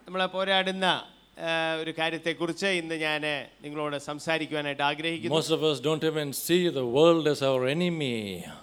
നമ്മളെ പോരാടുന്ന ആ, ഒരു കാര്യത്തെക്കുറിച്ച് ഇന്ന് ഞാൻ നിങ്ങളോട് സംസാരിക്കുവാനായിട്ട് ആഗ്രഹിക്കുന്നു Most of us don't even see the world as our enemy.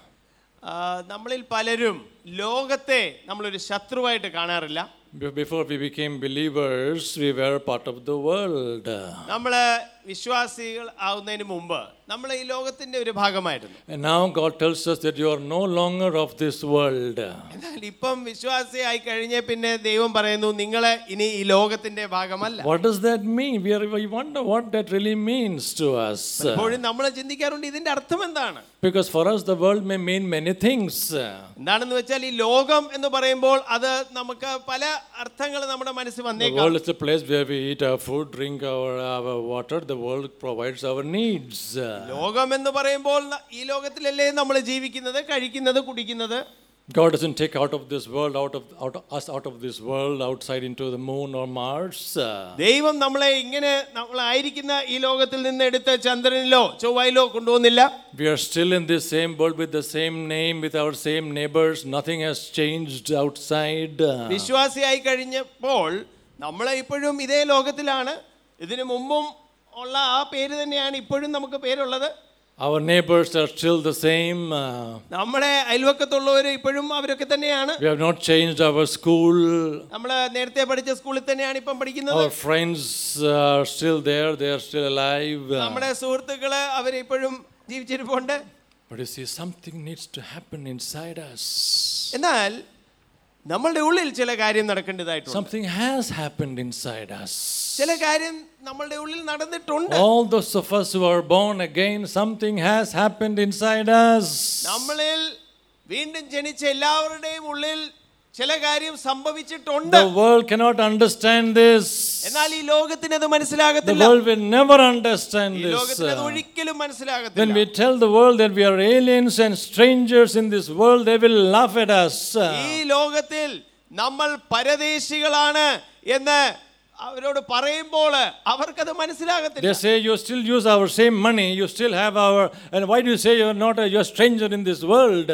ആ, നമ്മളിൽ പലരും ലോകത്തെ നമ്മളൊരു ശത്രുവായിട്ട് കാണാറില്ല Be- Before we became believers, we were part of the world. നമ്മൾ വിശ്വാസികൾ ആവുന്നതിന് മുമ്പ് നമ്മൾ ഈ ലോകത്തിന്റെ ഒരു ഭാഗമായിരുന്നു And now God tells us that you are no longer of this world. എന്നാൽ ഇപ്പം വിശ്വാസിയായി കഴിഞ്ഞ പിന്നെ ദൈവം പറയുന്നു നിങ്ങൾ ഇനി ഈ ലോകത്തിന്റെ ഭാഗമല്ല What does that mean? We, are, we wonder what that really means to us. പലപ്പോഴും നമ്മൾ ചിന്തിക്കാറുണ്ട് ഇതിന്റെ അർത്ഥം എന്താണ് Because for us, the world may mean many things. എന്താണെന്ന് വെച്ചാൽ ഈ ലോകം എന്ന് പറയുമ്പോൾ അത് നമുക്ക് പല അർത്ഥങ്ങൾ നമ്മുടെ മനസ്സിൽ The വന്നേക്കാം world is a place where we eat our food, drink our, our water. The world provides our needs. ലോകം എന്ന് പറയുമ്പോൾ ന- ഈ ലോകത്തിലല്ലേ നമ്മൾ ജീവിക്കുന്നത് കഴിക്കുന്നത് കുടിക്കുന്നത് God doesn't take out of this world, out of, out of us out of this world, outside into the moon or Mars. ദൈവം നമ്മളെ ഇങ്ങനെ നമ്മളായിരിക്കുന്ന ഈ ലോകത്തിൽ നിന്ന് എടുത്ത് ചന്ദ്രനിലോ ചൊവ്വയിലോ കൊണ്ടുപോകുന്നില്ല We are still in this same world with the same name, with our same neighbors. Nothing has changed outside. വിശ്വാസിയായി കഴിഞ്ഞപ്പോൾ നമ്മൾ ഇപ്പോഴും ഇതേ ലോകത്തിലാണ് ഇതിനു മുമ്പും ഉള്ള ആ പേര് തന്നെയാണ് ഇപ്പോഴും നമുക്ക് പേരുള്ളത് Our neighbors are still the same. Uh, നമ്മുടെ അയൽവക്കത്തുള്ളവർ ഇപ്പോഴും അവരൊക്കെ തന്നെയാണ് we have not changed our school. നമ്മൾ നേരത്തെ പഠിച്ച സ്കൂളിൽ തന്നെയാണ് ഇപ്പം പഠിക്കുന്നത് Our friends are still there. They are still alive. നമ്മുടെ സുഹൃത്തുക്കള് അവരിപ്പോഴും ജീവിച്ചിരിപ്പുണ്ട് But you see, something needs to happen inside us. എന്നാൽ നമ്മളുടെ ഉള്ളിൽ ചില കാര്യം നടക്കേണ്ടതായിട്ടുണ്ട് Something has happened inside us. ചില കാര്യം നമ്മളുടെ ഉള്ളിൽ നടന്നിട്ടുണ്ട് All those of us who are born again, something has happened inside us. നമ്മളിൽ വീണ്ടും ജനിച്ച എല്ലാവരുടെയും ഉള്ളിൽ ചില കാര്യം സംഭവിച്ചിട്ടുണ്ട് The world cannot understand this. എന്നാൽ ഈ ലോകത്തിന് അത് The മനസ്സിലാകത്തില്ല world will never understand ഈ this. ലോകത്തിന് അത് ഒരിക്കലും When മനസ്സിലാകത്തില്ല we tell the world that we are aliens and strangers in this world, they will laugh at us. ഈ ലോകത്തിൽ നമ്മൾ പരദേശികളാണ് എന്ന് അവരോട് പറയുമ്പോൾ അവർക്കത് മനസ്സിലാകത്തില്ല They say you still use our same money, you still have our, and why do you say you're not a, you're a stranger in this world?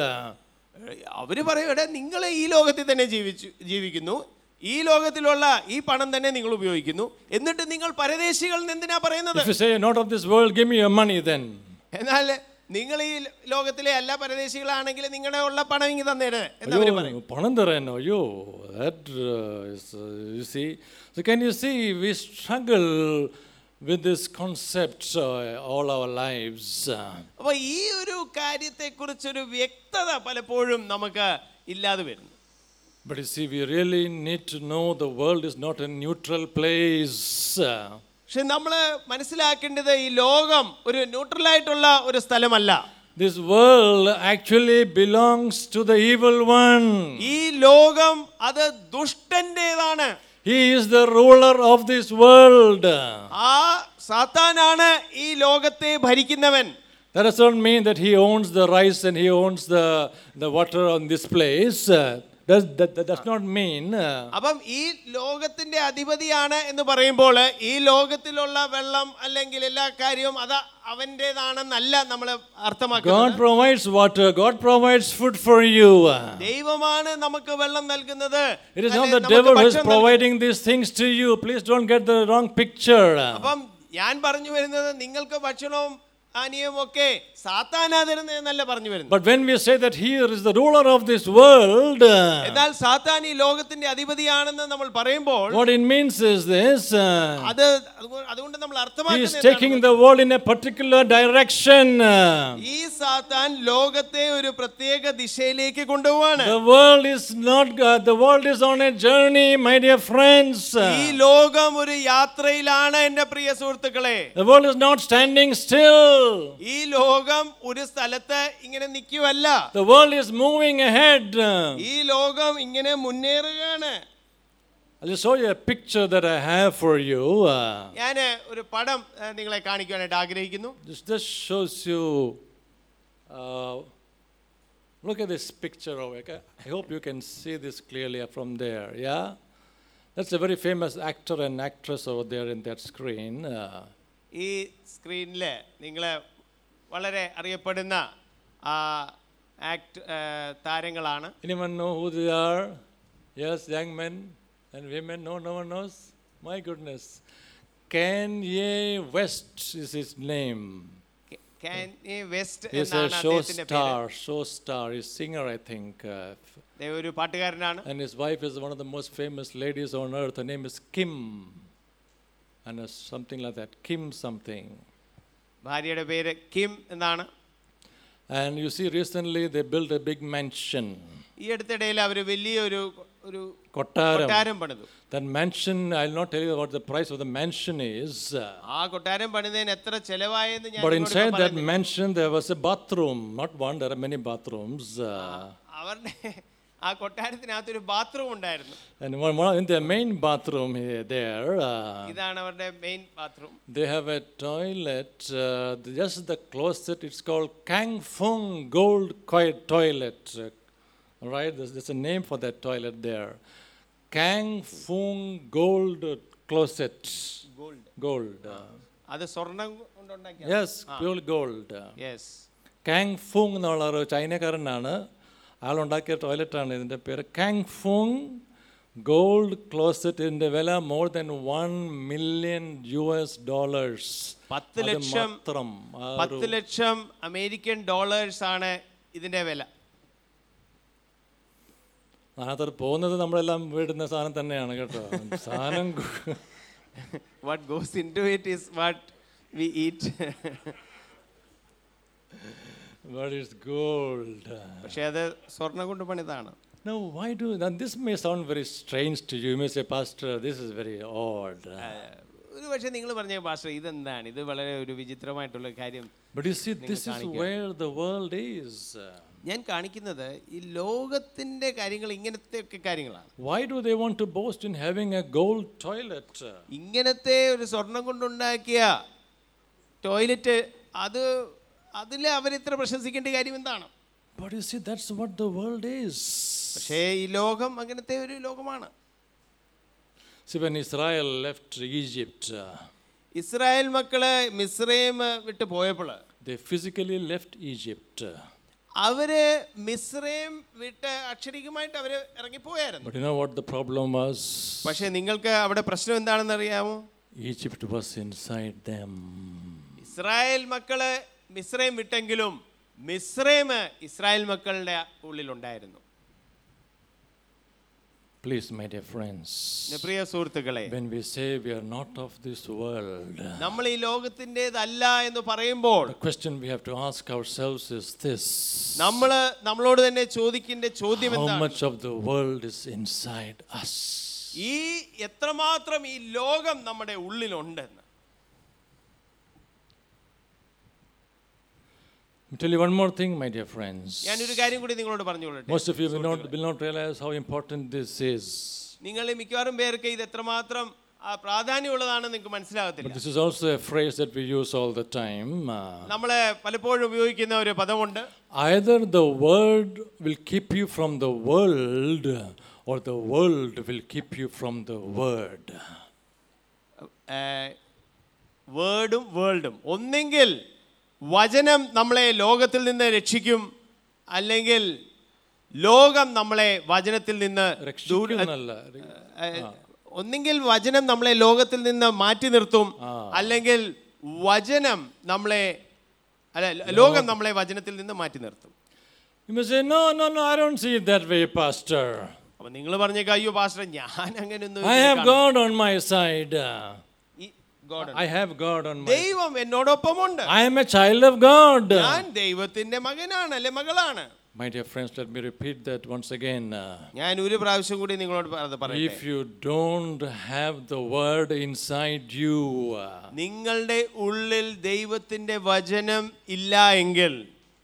അവര് പറയുടെ നിങ്ങൾ ഈ ലോകത്തിൽ തന്നെ ജീവിച്ചു ജീവിക്കുന്നു ഈ ലോകത്തിലുള്ള ഈ പണം തന്നെ നിങ്ങൾ ഉപയോഗിക്കുന്നു എന്നിട്ട് നിങ്ങൾ പരദേശികൾ എന്ന് എന്തിനാ പറയുന്നത് If you say you're not of this world, give me your money then. എന്നാൽ നിങ്ങൾ ഈ ലോകത്തിലെ അല്ല പരദേശികളാണെങ്കിൽ നിങ്ങളുടെ ഉള്ള പണം ഇങ്ങ് തന്നേര് എന്ന് അവര് പറയും അയ്യോ പണം തരാനോ അയ്യോ that uh, is, uh, you see so can you see we struggle with this concept uh, all our lives uh, അപ്പൊ ഈ ഒരു കാര്യത്തെക്കുറിച്ചൊരു വ്യക്തത പലപ്പോഴും നമുക്ക് ഇല്ലാതെ വരുന്നു but you see we really need to know the world is not a neutral place uh, പക്ഷെ നമ്മൾ മനസ്സിലാക്കേണ്ടത് ഈ ലോകം ഒരു ന്യൂട്രലായിട്ടുള്ള ഒരു സ്ഥലമല്ല this world actually belongs to the evil one ഈ ലോകം അത് ദുഷ്ടന്റേതാണ് he is the ruler of this world ആ സാത്താനാണ് ഈ ലോകത്തെ ഭരിക്കുന്നവൻ that does not mean that he owns the rice and he owns the, the water on this place uh, does, that, that does not mean uh, അപ്പം ഈ ലോകത്തിന്റെ അധിപതിയാണ് എന്ന് പറയുമ്പോൾ ഈ ലോകത്തിലുള്ള വെള്ളം അല്ലെങ്കിൽ എല്ലാ കാര്യവും അത് അവൻ്റെതാണെന്നല്ല നമ്മൾ God അർത്ഥമാക്കുന്നത് provides water, God provides food for you. ദൈവമാണ് നമുക്ക് വെള്ളം നൽകുന്നത് It is അല്ലെ not the നമുക്ക് devil who is ഭക്ഷണം നൽകുന്നത്. providing these things to you. Please don't get the wrong picture. അപ്പം ഞാൻ പറഞ്ഞു വരുന്നത് നിങ്ങൾക്ക് ഭക്ഷണവും പാനീയവും ഒക്കെ സാത്താനാ തരുന്നതെന്നല്ല പറഞ്ഞു വരുന്നത് But when we say that here is the ruler of this world, uh, എന്നാൽ സാത്താൻ ഈ ലോകത്തിന്റെ അധിപതിയാണെന്ന് നമ്മൾ പറയുമ്പോൾ what it means is this uh, അത് അതുകൊ- അതുകൊണ്ട് നമ്മൾ He is അർത്ഥമാക്കുന്നത് taking the world in a particular direction. uh, ഈ സാത്താൻ ലോകത്തെ ഒരു പ്രത്യേക ദിശയിലേക്ക് കൊണ്ടുപോവാണ് The world is not, uh, the world is on a journey, my dear friends. ഈ ലോകം ഒരു യാത്രയിലാണ് എന്റെ പ്രിയ സുഹൃത്തുക്കളെ The world is not standing still. ഈ ലോകം ഒരു സ്ഥലത്ത് ഇങ്ങനെ നിൽക്കുവല്ല The world is moving ahead. ഈ ലോകം ഇങ്ങനെ മുന്നേറുകയാണ് I'll just show you a picture that I have for you. Uh, ഞാൻ ഒരു പടം ആ, നിങ്ങളെ കാണിക്കുവാനായിട്ട് ആഗ്രഹിക്കുന്നു this just shows you. Uh, look at this picture over here. I hope you can see this clearly from there. Yeah? That's a very famous actor and actress over there in that screen. Uh, ഈ സ്ക്രീനിൽ നിങ്ങൾ വളരെ അറിയപ്പെടുന്ന ആ, act ആ, താരങ്ങളാണ് anyone know who they are? Yes, young men? And women, no, no one knows? My goodness. Kanye West is his name. Kanye West He's a എന്നാണ് show അദ്ദേഹത്തിന്റെ പേര് star, show star. He's singer, I think. Uh, അദ്ദേഹം ഒരു പാട്ടുകാരനാണ് and his wife is one of the most famous ladies on earth. Her name is Kim. And uh, something like that. Kim something. ഭാര്യയുടെ പേര് Kim എന്നാണ് And you see, recently they built a big mansion. ഈ അടുത്തിടയിൽ അവർ വലിയൊരു ഒരു Kottaram. കൊട്ടാരം പണിതു That mansion, I'll not tell you what the price of the mansion is. uh, ആ കൊട്ടാരം പണിതതിന് എത്ര ചെലവായെന്ന് ഞാൻ But നിങ്ങളോട് inside ഇപ്പം that പറയുന്നില്ല. mansion, there was a bathroom. Not one, there are many bathrooms. Uh, അവരുടെ ആ കൊട്ടാരത്തിനകത്തൊരു ബാത്റൂം ഉണ്ടായിരുന്നു and one, one, in the main bathroom here, there, uh, ഇതാണ് അവരുടെ main bathroom they have a toilet. Uh, just the closet, it's called Kang Fung Gold Koi- Toilet. Uh, right? There's, there's a name for that toilet there. Kang Fung Gold Closet. Gold Gold. Uh, അത് സ്വർണം കൊണ്ടുണ്ടാക്കിയ yes, pure gold. Uh, yes Kang Fung എന്നുള്ള ഒരു ചൈനക്കാരനാണ് ആളുണ്ടാക്കിയ ടോയ്ലറ്റാണ് ഇതിൻ്റെ പേര് Kang ഫുങ് gold closet ഇതിൻ്റെ വില more than one million U S dollars പത്ത് ലക്ഷം മാത്രം ആ ഒരു- പത്ത് ലക്ഷം അമേരിക്കൻ ഡോളേഴ്സ് ആണ് ഇതിന്റെ വില അതിനകത്ത് പോകുന്നത് നമ്മളെല്ലാം വീടുന്ന സാധനം തന്നെയാണ് കേട്ടോ സാധനം what goes in to it is what we eat but it's gold പക്ഷെ അത് സ്വർണം കൊണ്ട് പണിതാണ് Now, why do now this may sound very strange to you. You may say, Pastor, this is very odd. ഒരു പക്ഷേ നിങ്ങൾ പറഞ്ഞ ഭാഷ ഇതെന്താണ് ഇത് വളരെ ഒരു വിചിത്രമായിട്ടുള്ള കാര്യം But you see, this is where the world is. ഞാൻ കാണിക്കുന്നത് ഈ ലോകത്തിന്റെ കാര്യങ്ങൾ ഇങ്ങനത്തെ ഒക്കെ കാര്യങ്ങളാണ് Why do they want to boast in having a gold toilet? ഇങ്ങനത്തെ ഒരു സ്വർണം കൊണ്ടുണ്ടാക്കിയ ടോയ്ലറ്റ് അത് അതിൽ അവരിത്ര പ്രശംസിക്കേണ്ട കാര്യം എന്താണ് But you see, that's what the world is. പക്ഷേ ഈ ലോകം അങ്ങനത്തെ ഒരു ലോകമാണ് See, when Israel left Egypt, uh, Israel മക്കള് മിസ്രൈം വിട്ട് പോയപ്പോൾ they physically left Egypt. അവര് മിസ്രൈം വിട്ട് അക്ഷരികമായിട്ട് അവര് ഇറങ്ങിപ്പോയായിരുന്നു But you know what the problem was? പക്ഷേ നിങ്ങൾക്ക് അവിടെ പ്രശ്നം എന്താണെന്ന് അറിയാമോ Egypt was inside them. Israel മക്കള് മിസ്രൈം വിട്ടെങ്കിലും മിസ്രൈം ഇസ്രായേൽ മക്കളുടെ ഉള്ളിലുണ്ടായിരുന്നു Please, my dear friends, എന്റെ പ്രിയ സുഹൃത്തുക്കളെ when we say we are not of this world, നമ്മൾ ഈ ലോകത്തിൻ്റെതല്ല എന്ന് പറയുമ്പോൾ the question we have to ask ourselves is this നമ്മൾ നമ്മളോട് തന്നെ ചോദിക്കേണ്ട ചോദ്യം How എന്താണ് much of the world is inside us? ഈ എത്രമാത്രം ഈ ലോകം നമ്മുടെ ഉള്ളിലുണ്ടെന്ന് Let me tell you one more thing, my dear friends. ഞാനൊരു കാര്യം കൂടി നിങ്ങളോട് പറഞ്ഞുകൊള്ളട്ടെ Most of you will not, will not realize how important this is. നിങ്ങൾ മിക്കവാറും പേർക്ക് ഇത് എത്രമാത്രം ആ, പ്രാധാന്യമുള്ളതാണെന്ന് നിങ്ങൾക്ക് But മനസ്സിലാകത്തില്ല this is also a phrase that we use all the time. Uh, നമ്മൾ പലപ്പോഴും ഉപയോഗിക്കുന്ന ഒരു പദമുണ്ട് either the word will keep you from the world, or the world will keep you from the word. വേർഡും വേൾഡും ഒന്നെങ്കിൽ വചനം നമ്മളെ ലോകത്തിൽ നിന്ന് രക്ഷിക്കും അല്ലെങ്കിൽ ലോകം നമ്മളെ വചനത്തിൽ നിന്ന് ദൂര- രക്ഷിക്കുന്നല്ല. ഏഹ്, ഒന്നെങ്കിൽ വചനം നമ്മളെ ലോകത്തിൽ നിന്ന് മാറ്റി നിർത്തും അല്ലെങ്കിൽ വചനം നമ്മളെ അല്ല ലോകം നമ്മളെ വചനത്തിൽ നിന്ന് മാറ്റി നിർത്തും You may say, no, no, no, I don't see it that way, Pastor. അപ്പൊ നിങ്ങൾ പറഞ്ഞേക്ക അയ്യോ പാസ്റ്റർ ഞാൻ അങ്ങനെയൊന്നും I ഇതിനെ have കാണുന്നില്ല." God on my side. ഈ God ഉണ്ട്. I have God on my ദൈവം എന്നോടൊപ്പമുണ്ട് I am a child of God. ഞാൻ ദൈവത്തിന്റെ മകനാണ് അല്ലെ മകളാണ് My dear friends, let me repeat that once again. Uh, ഞാൻ ഒരു പ്രാവശ്യം കൂടി നിങ്ങളോട് അത് പറയട്ടെ If you don't have the word inside you, uh, നിങ്ങളുടെ ഉള്ളിൽ ദൈവത്തിന്റെ വചനം ഇല്ല എങ്കിൽ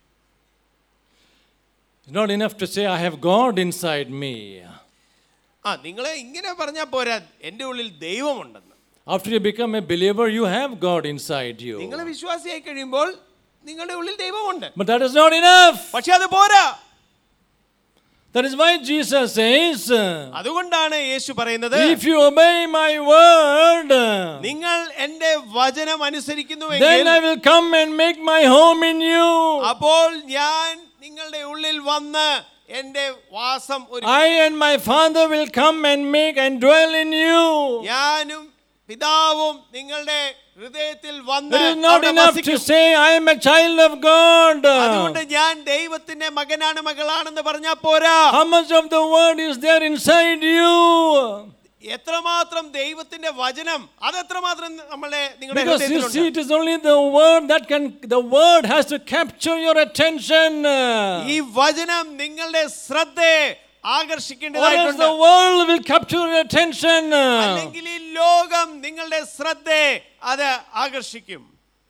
it's not enough to say, I have God inside me. ആ നിങ്ങളെ ഇങ്ങനെ പറഞ്ഞാൽ പോരാ എൻ്റെ ഉള്ളിൽ ദൈവമുണ്ടെന്ന് After you become a believer, you have God inside you. നിങ്ങൾ വിശ്വാസിയായി കഴിയുമ്പോൾ നിങ്ങളുടെ ഉള്ളിൽ ദൈവമുണ്ട് But that is not enough. പക്ഷെ അത് പോരാ That is why Jesus says, uh, അതുകൊണ്ടാണ് യേശു പറയുന്നത് If you obey my word, uh, നിങ്ങൾ എൻ്റെ വചനം അനുസരിക്കുന്നുവെങ്കിൽ then I will come and make my home in you. അപ്പോൾ ഞാൻ നിങ്ങളുടെ ഉള്ളിൽ വന്ന് എന്റെ വാസം ഒരു I and my Father will come and make and dwell in you. ഞാനും പിതാവും നിങ്ങളുടെ ഹൃദയത്തിൽ വന്ന് It is not അവിടെ enough to വസിക്കും. say, I am a child of God. അതുകൊണ്ട് ഞാൻ ദൈവത്തിന്റെ മകനാണ് മകളാണെന്ന് പറഞ്ഞാൽ പോരാ How much of the word is there inside you? എത്രമാത്രം ദൈവത്തിന്റെ വചനം അത് എത്രമാത്രം നമ്മളെ നിങ്ങളുടെ Because you see, ഹൃദയത്തിലുണ്ട് it is only the word that can, the word has to capture your attention. ഈ വചനം നിങ്ങളുടെ ശ്രദ്ധയെ Or else ആകർഷിക്കേണ്ടതായിട്ടുണ്ട് the world will capture your attention. അല്ലെങ്കിൽ ഈ ലോകം നിങ്ങളുടെ ശ്രദ്ധയെ അത് ആകർഷിക്കും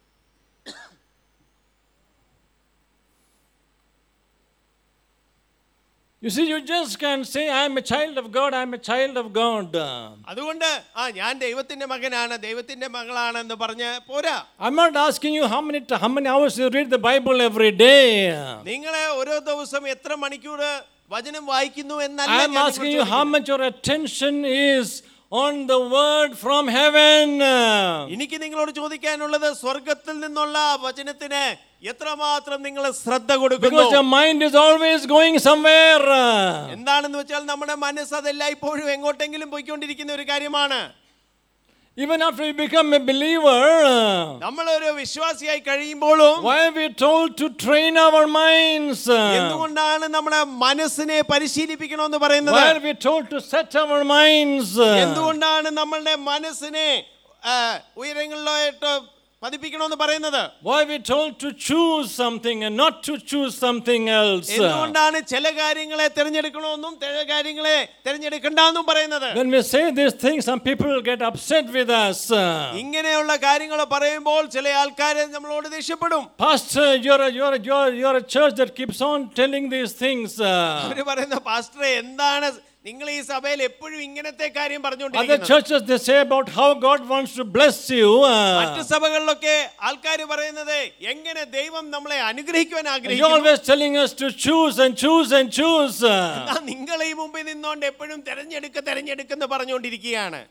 You see, you just can't say, I am a child of God, I am a child of God. അതുകൊണ്ട് ആ ഞാൻ ദൈവത്തിന്റെ മകനാണ് ദൈവത്തിന്റെ മകളാണെന്ന് പറഞ്ഞ് പോരാ I'm not asking you how many, how many hours you read the Bible every day. നിങ്ങളെ ഓരോ ദിവസം എത്ര മണിക്കൂർ വചനം വായിക്കുന്നു എന്നല്ല I ഞാൻ am നിങ്ങളോട് asking you how ചോദിക്കുന്നത്. much your attention is on the word from heaven. എനിക്ക് നിങ്ങളോട് ചോദിക്കാനുള്ളത് സ്വർഗത്തിൽ നിന്നുള്ള ആ വചനത്തിന് എത്രമാത്രം നിങ്ങൾ ശ്രദ്ധ കൊടുക്കുന്നു Because your mind is always going somewhere. എന്താണെന്ന് വെച്ചാൽ നമ്മുടെ മനസ്സ് അതെല്ലാം ഇപ്പോഴും എങ്ങോട്ടെങ്കിലും പോയിക്കൊണ്ടിരിക്കുന്ന ഒരു കാര്യമാണ് Even after you become a believer, നമ്മൾ ഒരു വിശ്വാസിയായി കഴിയുമ്പോഴും why are we told to train our minds? എന്തുകൊണ്ടാണ് നമ്മുടെ മനസ്സിനെ പരിശീലിപ്പിക്കണമെന്ന് പറയുന്നത് Why are we told to set our minds? എന്തുകൊണ്ടാണ് നമ്മളുടെ മനസ്സിനെ ആ, ഉയരങ്ങളിലോട്ട് പതിപ്പിക്കണമെന്ന് പറയുന്നത് Why are we told to choose something and not to choose something else? എന്തുകൊണ്ടാണ് ചില കാര്യങ്ങളെ തിരഞ്ഞെടുക്കണമെന്നും ചില കാര്യങ്ങളെ തിരഞ്ഞെടുക്കണ്ടെന്നും പറയുന്നത് When we say these things, some people get upset with us. ഇങ്ങനെയുള്ള കാര്യങ്ങൾ പറയുമ്പോൾ ചില ആൾക്കാരെ നമ്മളോട് ദേഷ്യപ്പെടും Pastor, you're a, you're, a, you're, you're a church that keeps on telling these things. അവര് പറയുന്ന പാസ്റ്ററെ എന്താണ് നിങ്ങൾ ഈ സഭയിൽ എപ്പോഴും ഇങ്ങനത്തെ കാര്യം Other പറഞ്ഞുകൊണ്ടിരിക്കുന്നത് churches, they say about how God wants to bless you. മറ്റു സഭകളിലൊക്കെ ആൾക്കാർ പറയുന്നത് എങ്ങനെ ദൈവം നമ്മളെ അനുഗ്രഹിക്കുവാൻ You're ആഗ്രഹിക്കുന്നു always telling us to choose and choose and choose. എന്നാ നിങ്ങൾ ഈ മുമ്പിൽ നിന്നോണ്ട് എപ്പോഴും തെരഞ്ഞെടുക്ക തെരഞ്ഞെടുക്കെന്ന് പറഞ്ഞുകൊണ്ടിരിക്കുകയാണ്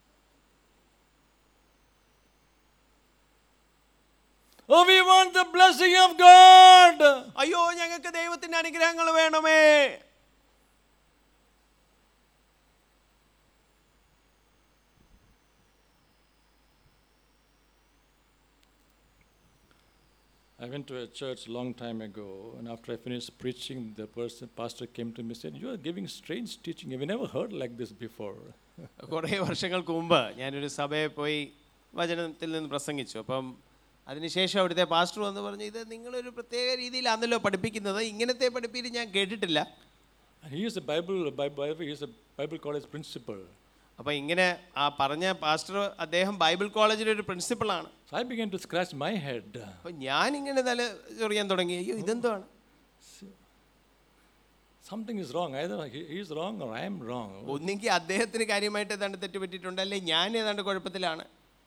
Oh, we want the blessing of God. അയ്യോ ഞങ്ങൾക്ക് ദൈവത്തിന്റെ അനുഗ്രഹങ്ങൾ വേണമേ I went to a church a long time ago, and after I finished preaching, the person, pastor came to me and said, You are giving strange teaching. Have you never heard like this before? കുറേ വർഷങ്ങൾക്ക് മുമ്പ് ഞാനൊരു സഭയിൽ പോയി വചനത്തിൽ നിന്ന് പ്രസംഗിച്ചു അപ്പം അതിനുശേഷം അവിടുത്തെ പാസ്റ്റർ വന്ന് പറഞ്ഞു ഇത് നിങ്ങളൊരു പ്രത്യേക രീതിയിലാണല്ലോ പഠിപ്പിക്കുന്നത് ഇങ്ങനത്തെ പഠിപ്പിയിൽ ഞാൻ കേട്ടിട്ടില്ല And he is a Bible, Bible, he is a Bible college principal. അപ്പം ഇങ്ങനെ ആ പറഞ്ഞ പാസ്റ്റർ അദ്ദേഹം ബൈബിൾ കോളേജിലെ ഒരു പ്രിൻസിപ്പളാണ് So I began to scratch my head. അപ്പം ഞാൻ ഇങ്ങനെ തല ചൊറിയാൻ തുടങ്ങി അയ്യോ ഇതെന്താണ് Something is wrong. Either he he is wrong or I am wrong. ഒന്നെങ്കിൽ അദ്ദേഹത്തിന് കാര്യമായിട്ട് ഏതാണ്ട് തെറ്റുപറ്റിയിട്ടുണ്ട് അല്ലെ ഞാൻ ഏതാണ്ട് കുഴപ്പത്തിലാണ്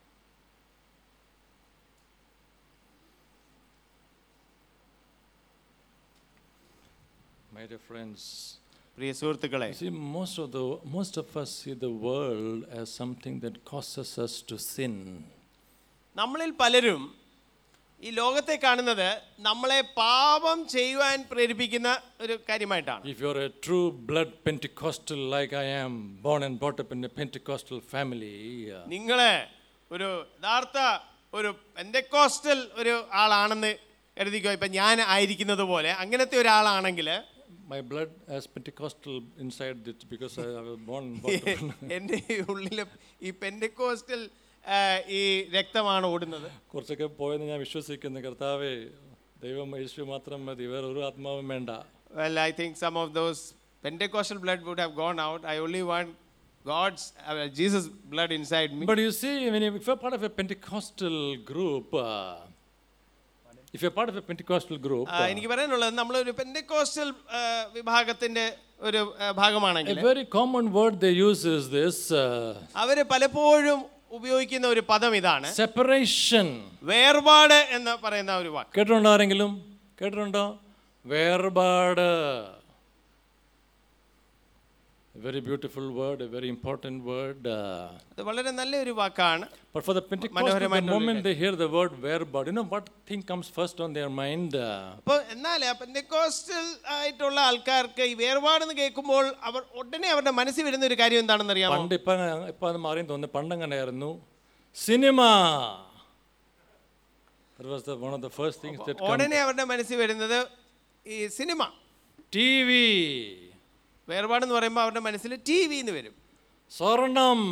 My dear friends, പ്രിയ സുഹൃത്തുക്കളെ you see, most of, the, most of us see the world as something that causes us to sin. നമ്മളിൽ പലരും ഈ ലോകത്തെ കാണുന്നത് നമ്മളെ പാപം ചെയ്യുവാൻ പ്രേരിപ്പിക്കുന്ന ഒരു കാര്യമായിട്ടാണ് If you're a true blood Pentecostal like I am, born and brought up in a Pentecostal family, uh, നിങ്ങള് ഒരു യഥാർത്ഥ ഒരു പെന്തക്കോസ്റ്റൽ ഒരു ആളാണെന്ന് കരുതിക്കോ ഇപ്പൊ ഞാൻ ആയിരിക്കുന്നത് പോലെ അങ്ങനത്തെ ഒരാളാണെങ്കിൽ my blood has Pentecostal inside it because I, I was born and brought up. in- എൻ്റെ ഉള്ളിൽ ഈ പെന്തക്കോസ്റ്റൽ ഈ രക്തമാണ് ഓടുന്നത് കുറച്ചൊക്കെ പോയെന്ന് ഞാൻ വിശ്വസിക്കുന്നു കർത്താവേ ദൈവം യേശു മാത്രം മതി വേറെ ഒരു ആത്മാവും വേണ്ട Well, I think some of those Pentecostal blood would have gone out. I only want God's, uh, Jesus' blood inside me. But you see, when you, if you're part of a Pentecostal group, uh, if you're part of a Pentecostal group, ആ, എനിക്ക് പറയാനുള്ളത് നമ്മളൊരു Pentecostal വിഭാഗത്തിന്റെ ഒരു ആ, a ഭാഗമാണെങ്കിൽ very common word they use is this uh, അവര് പലപ്പോഴും ഉപയോഗിക്കുന്ന ഒരു പദം ഇതാണ് separation. വേർപാട് എന്ന് പറയുന്ന ഒരു വാക്ക് കേട്ടിട്ടുണ്ടോ ആരെങ്കിലും കേട്ടിട്ടുണ്ടോ വേർപാട് A very beautiful word, a very important word. uh, അത് വളരെ നല്ലൊരു വാക്കാണ് but for the Pentecostal, the മനോഹരമായിട്ടുള്ള ഒരു moment they hear the word verb, you know what thing comes first on their mind? Uh, അപ്പോൾ എന്നാൽ പെന്തക്കോസ്റ്റൽ ആയിട്ടുള്ള ആൾക്കാർക്ക് ഈ വേർപാടെന്ന് കേൾക്കുമ്പോൾ അവർ ഉടനെ അവരുടെ മനസ്സിൽ വരുന്ന ഒരു കാര്യം എന്താണെന്ന് അറിയാമോ പണ്ട് ഇപ്പം ഇപ്പം അത് മാറിയും തോന്നുന്നു പണ്ട് അങ്ങനെയായിരുന്നു cinema That was the, one of the first things that come. ഉടനെ അവരുടെ മനസ്സിൽ വരുന്നത് ഈ സിനിമ ടി വി വേർപാടെന്ന് പറയുമ്പോൾ അവരുടെ മനസ്സിൽ ടി വി എന്ന് വരും സ്വർണം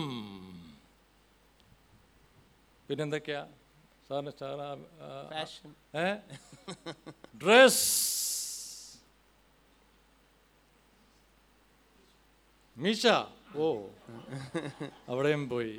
പിന്നെന്തൊക്കെയാ സാറിന് സാറ് ഫാഷൻ ഏ ഡ്രസ് മീശ ഓ അവിടെയും പോയി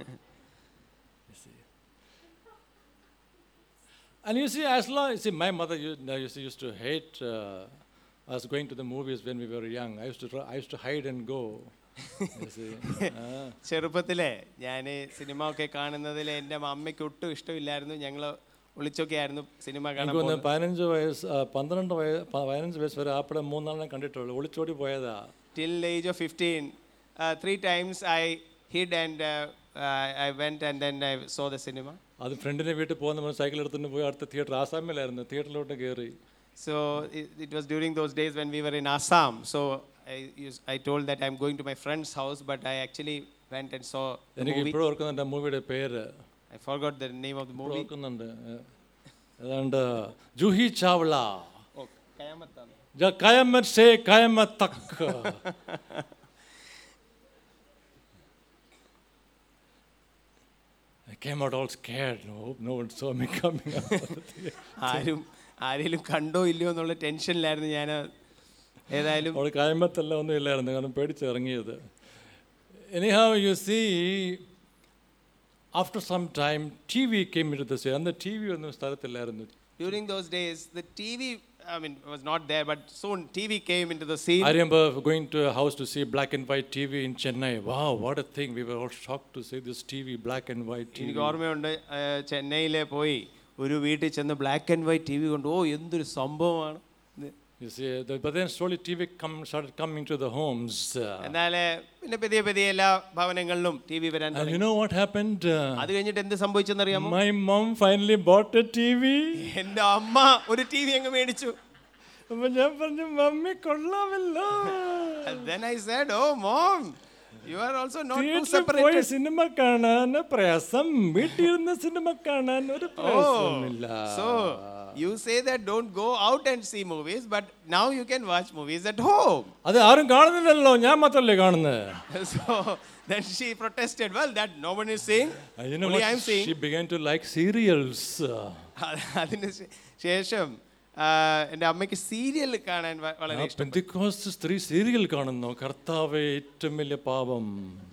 And you see, as long see, my mother used, used, to, used to hate uh, us going to the movies when we were young. I used to, try- I used to hide and go. You see. Ah. ചെറുപ്പത്തിലെ ഞാൻ cinema ഒക്കെ കാണുന്നതിൽ എൻ്റെ അമ്മയ്ക്ക് ഒട്ടും ഇഷ്ടമില്ലായിരുന്നു ഞങ്ങൾ ഒളിച്ചൊക്കെ ആയിരുന്നു cinema കാണാൻ എനിക്ക് ഒന്ന് പോകുന്നത് പതിനഞ്ച് വയസ്സ് ആ, പന്ത്രണ്ട് വയസ്സ് പതിനഞ്ച് വയസ്സ് വരെ ആപ്പിടെ മൂന്നാളിനെ കണ്ടിട്ടുള്ളൂ ഒളിച്ചോടി പോയതാ till age of fifteen three times I hid and I went and then I saw the cinema അത് ഫ്രണ്ടിൻ്റെ വീട്ടിൽ പോകുന്ന സൈക്കിൾ എടുത്തുകൊണ്ട് പോയി അടുത്ത തിയേറ്റർ ആസാമിലായിരുന്നു തിയേറ്ററിലോട്ട് കയറി So it, it was during those days when we were in Assam. So I, used, I told that I'm going to my friend's house, but I actually went and saw the എനിക്ക് movie. ഇപ്പോഴും ഓർക്കുന്നുണ്ട് ആ മൂവിയുടെ പേര് I forgot the name of the ഇപ്പോഴും movie. ഓർക്കുന്നുണ്ട് ഏ, ഏതാണ്ട് ജൂഹി ചാവള Oh, Kayamattan. ജ Qayamat Se Qayamat Tak I came out all scared. No, hope no one saw me coming out. of the theater. ആരും ആരെങ്കിലും കണ്ടോ ഇല്ലയോ എന്നുള്ള ടെൻഷനിലായിരുന്നു ഞാൻ ഏതായാലും അവിടെ കായ്മത്തെല്ലാം ഒന്നും ഇല്ലായിരുന്നു കാരണം പേടിച്ചിറങ്ങിയത് anyhow you see after some time T V came in the അന്ന് ടി വി ഒന്നും സ്ഥലത്തില്ലായിരുന്നു during those days, the TV, I mean, was not there, but soon TV came into the scene. I remember going to a house to see black and white TV in Chennai. Wow, what a thing. We were all shocked to see this TV, black and white TV. എനിക്ക് ഓർമ്മയുണ്ട് ചെന്നൈയിൽ പോയി ഒരു വീട്ടിൽ ചെന്ന് black and white T V കൊണ്ട് ഓ എന്തൊരു സംഭവമാണ് ഇത്. You see, the, but then slowly TV come, started coming to the homes. uh, എന്നാൽ പിന്നെ പതിയെ പതിയെ എല്ലാ ഭവനങ്ങളിലും ടി വി വരാൻ and തുടങ്ങി you know what happened? Uh, അത് കഴിഞ്ഞിട്ട് എന്ത് സംഭവിച്ചെന്നറിയാമോ my mom finally bought a TV. എൻ്റെ അമ്മ ഒരു ടി വി അങ്ങ് മേടിച്ചു അപ്പൊ ഞാൻ പറഞ്ഞു മമ്മി കൊള്ളാമല്ലോ then I said, oh mom, you are also not too തിയേറ്ററിൽ പോയി separated. സിനിമ കാണാൻ പ്രയാസം വീട്ടിലിരുന്ന് സിനിമ കാണാൻ ഒരു Oh, പ്രയാസമില്ല so you say that don't go out and see movies, but now you can watch movies at home. അത് ആരും കാണുന്നില്ലല്ലോ ഞാൻ മാത്രമല്ലേ കാണുന്നത് so then she protested, well, that no one is seeing, Uh, you know only what? I'm seeing. She began to like cereals. അത് അതിന് ശേ- ശേഷം ആ, എൻ്റെ അമ്മയ്ക്ക് സീരിയൽ കാണാൻ വ- വളരെ ഇഷ്ടം പെന്തിക്കോസ്റ്റ് സ്ത്രീ സീരിയൽ കാണുന്നു കർത്താവേ ഏറ്റവും വലിയ പാപം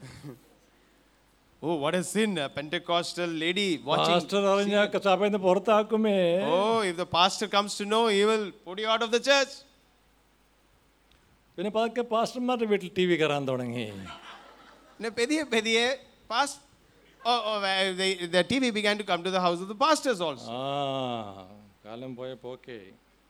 oh what a sin Pentecostal lady watching pastor അറിഞ്ഞ സഭയിൽ നിന്ന് പുറത്താക്കുമേ oh if the pastor comes to know he will put you out of the church പിന്നെ പതുക്കെ പാസ്റ്റർമാരുടെ വീട്ടിൽ ടി വി കയറാൻ തുടങ്ങി പിന്നെ പെതിയെ പെതിയെ പാസ് ഓ ഓ the TV began to come to the house of the pastors also. ആ കാലം പോയ പോക്കേ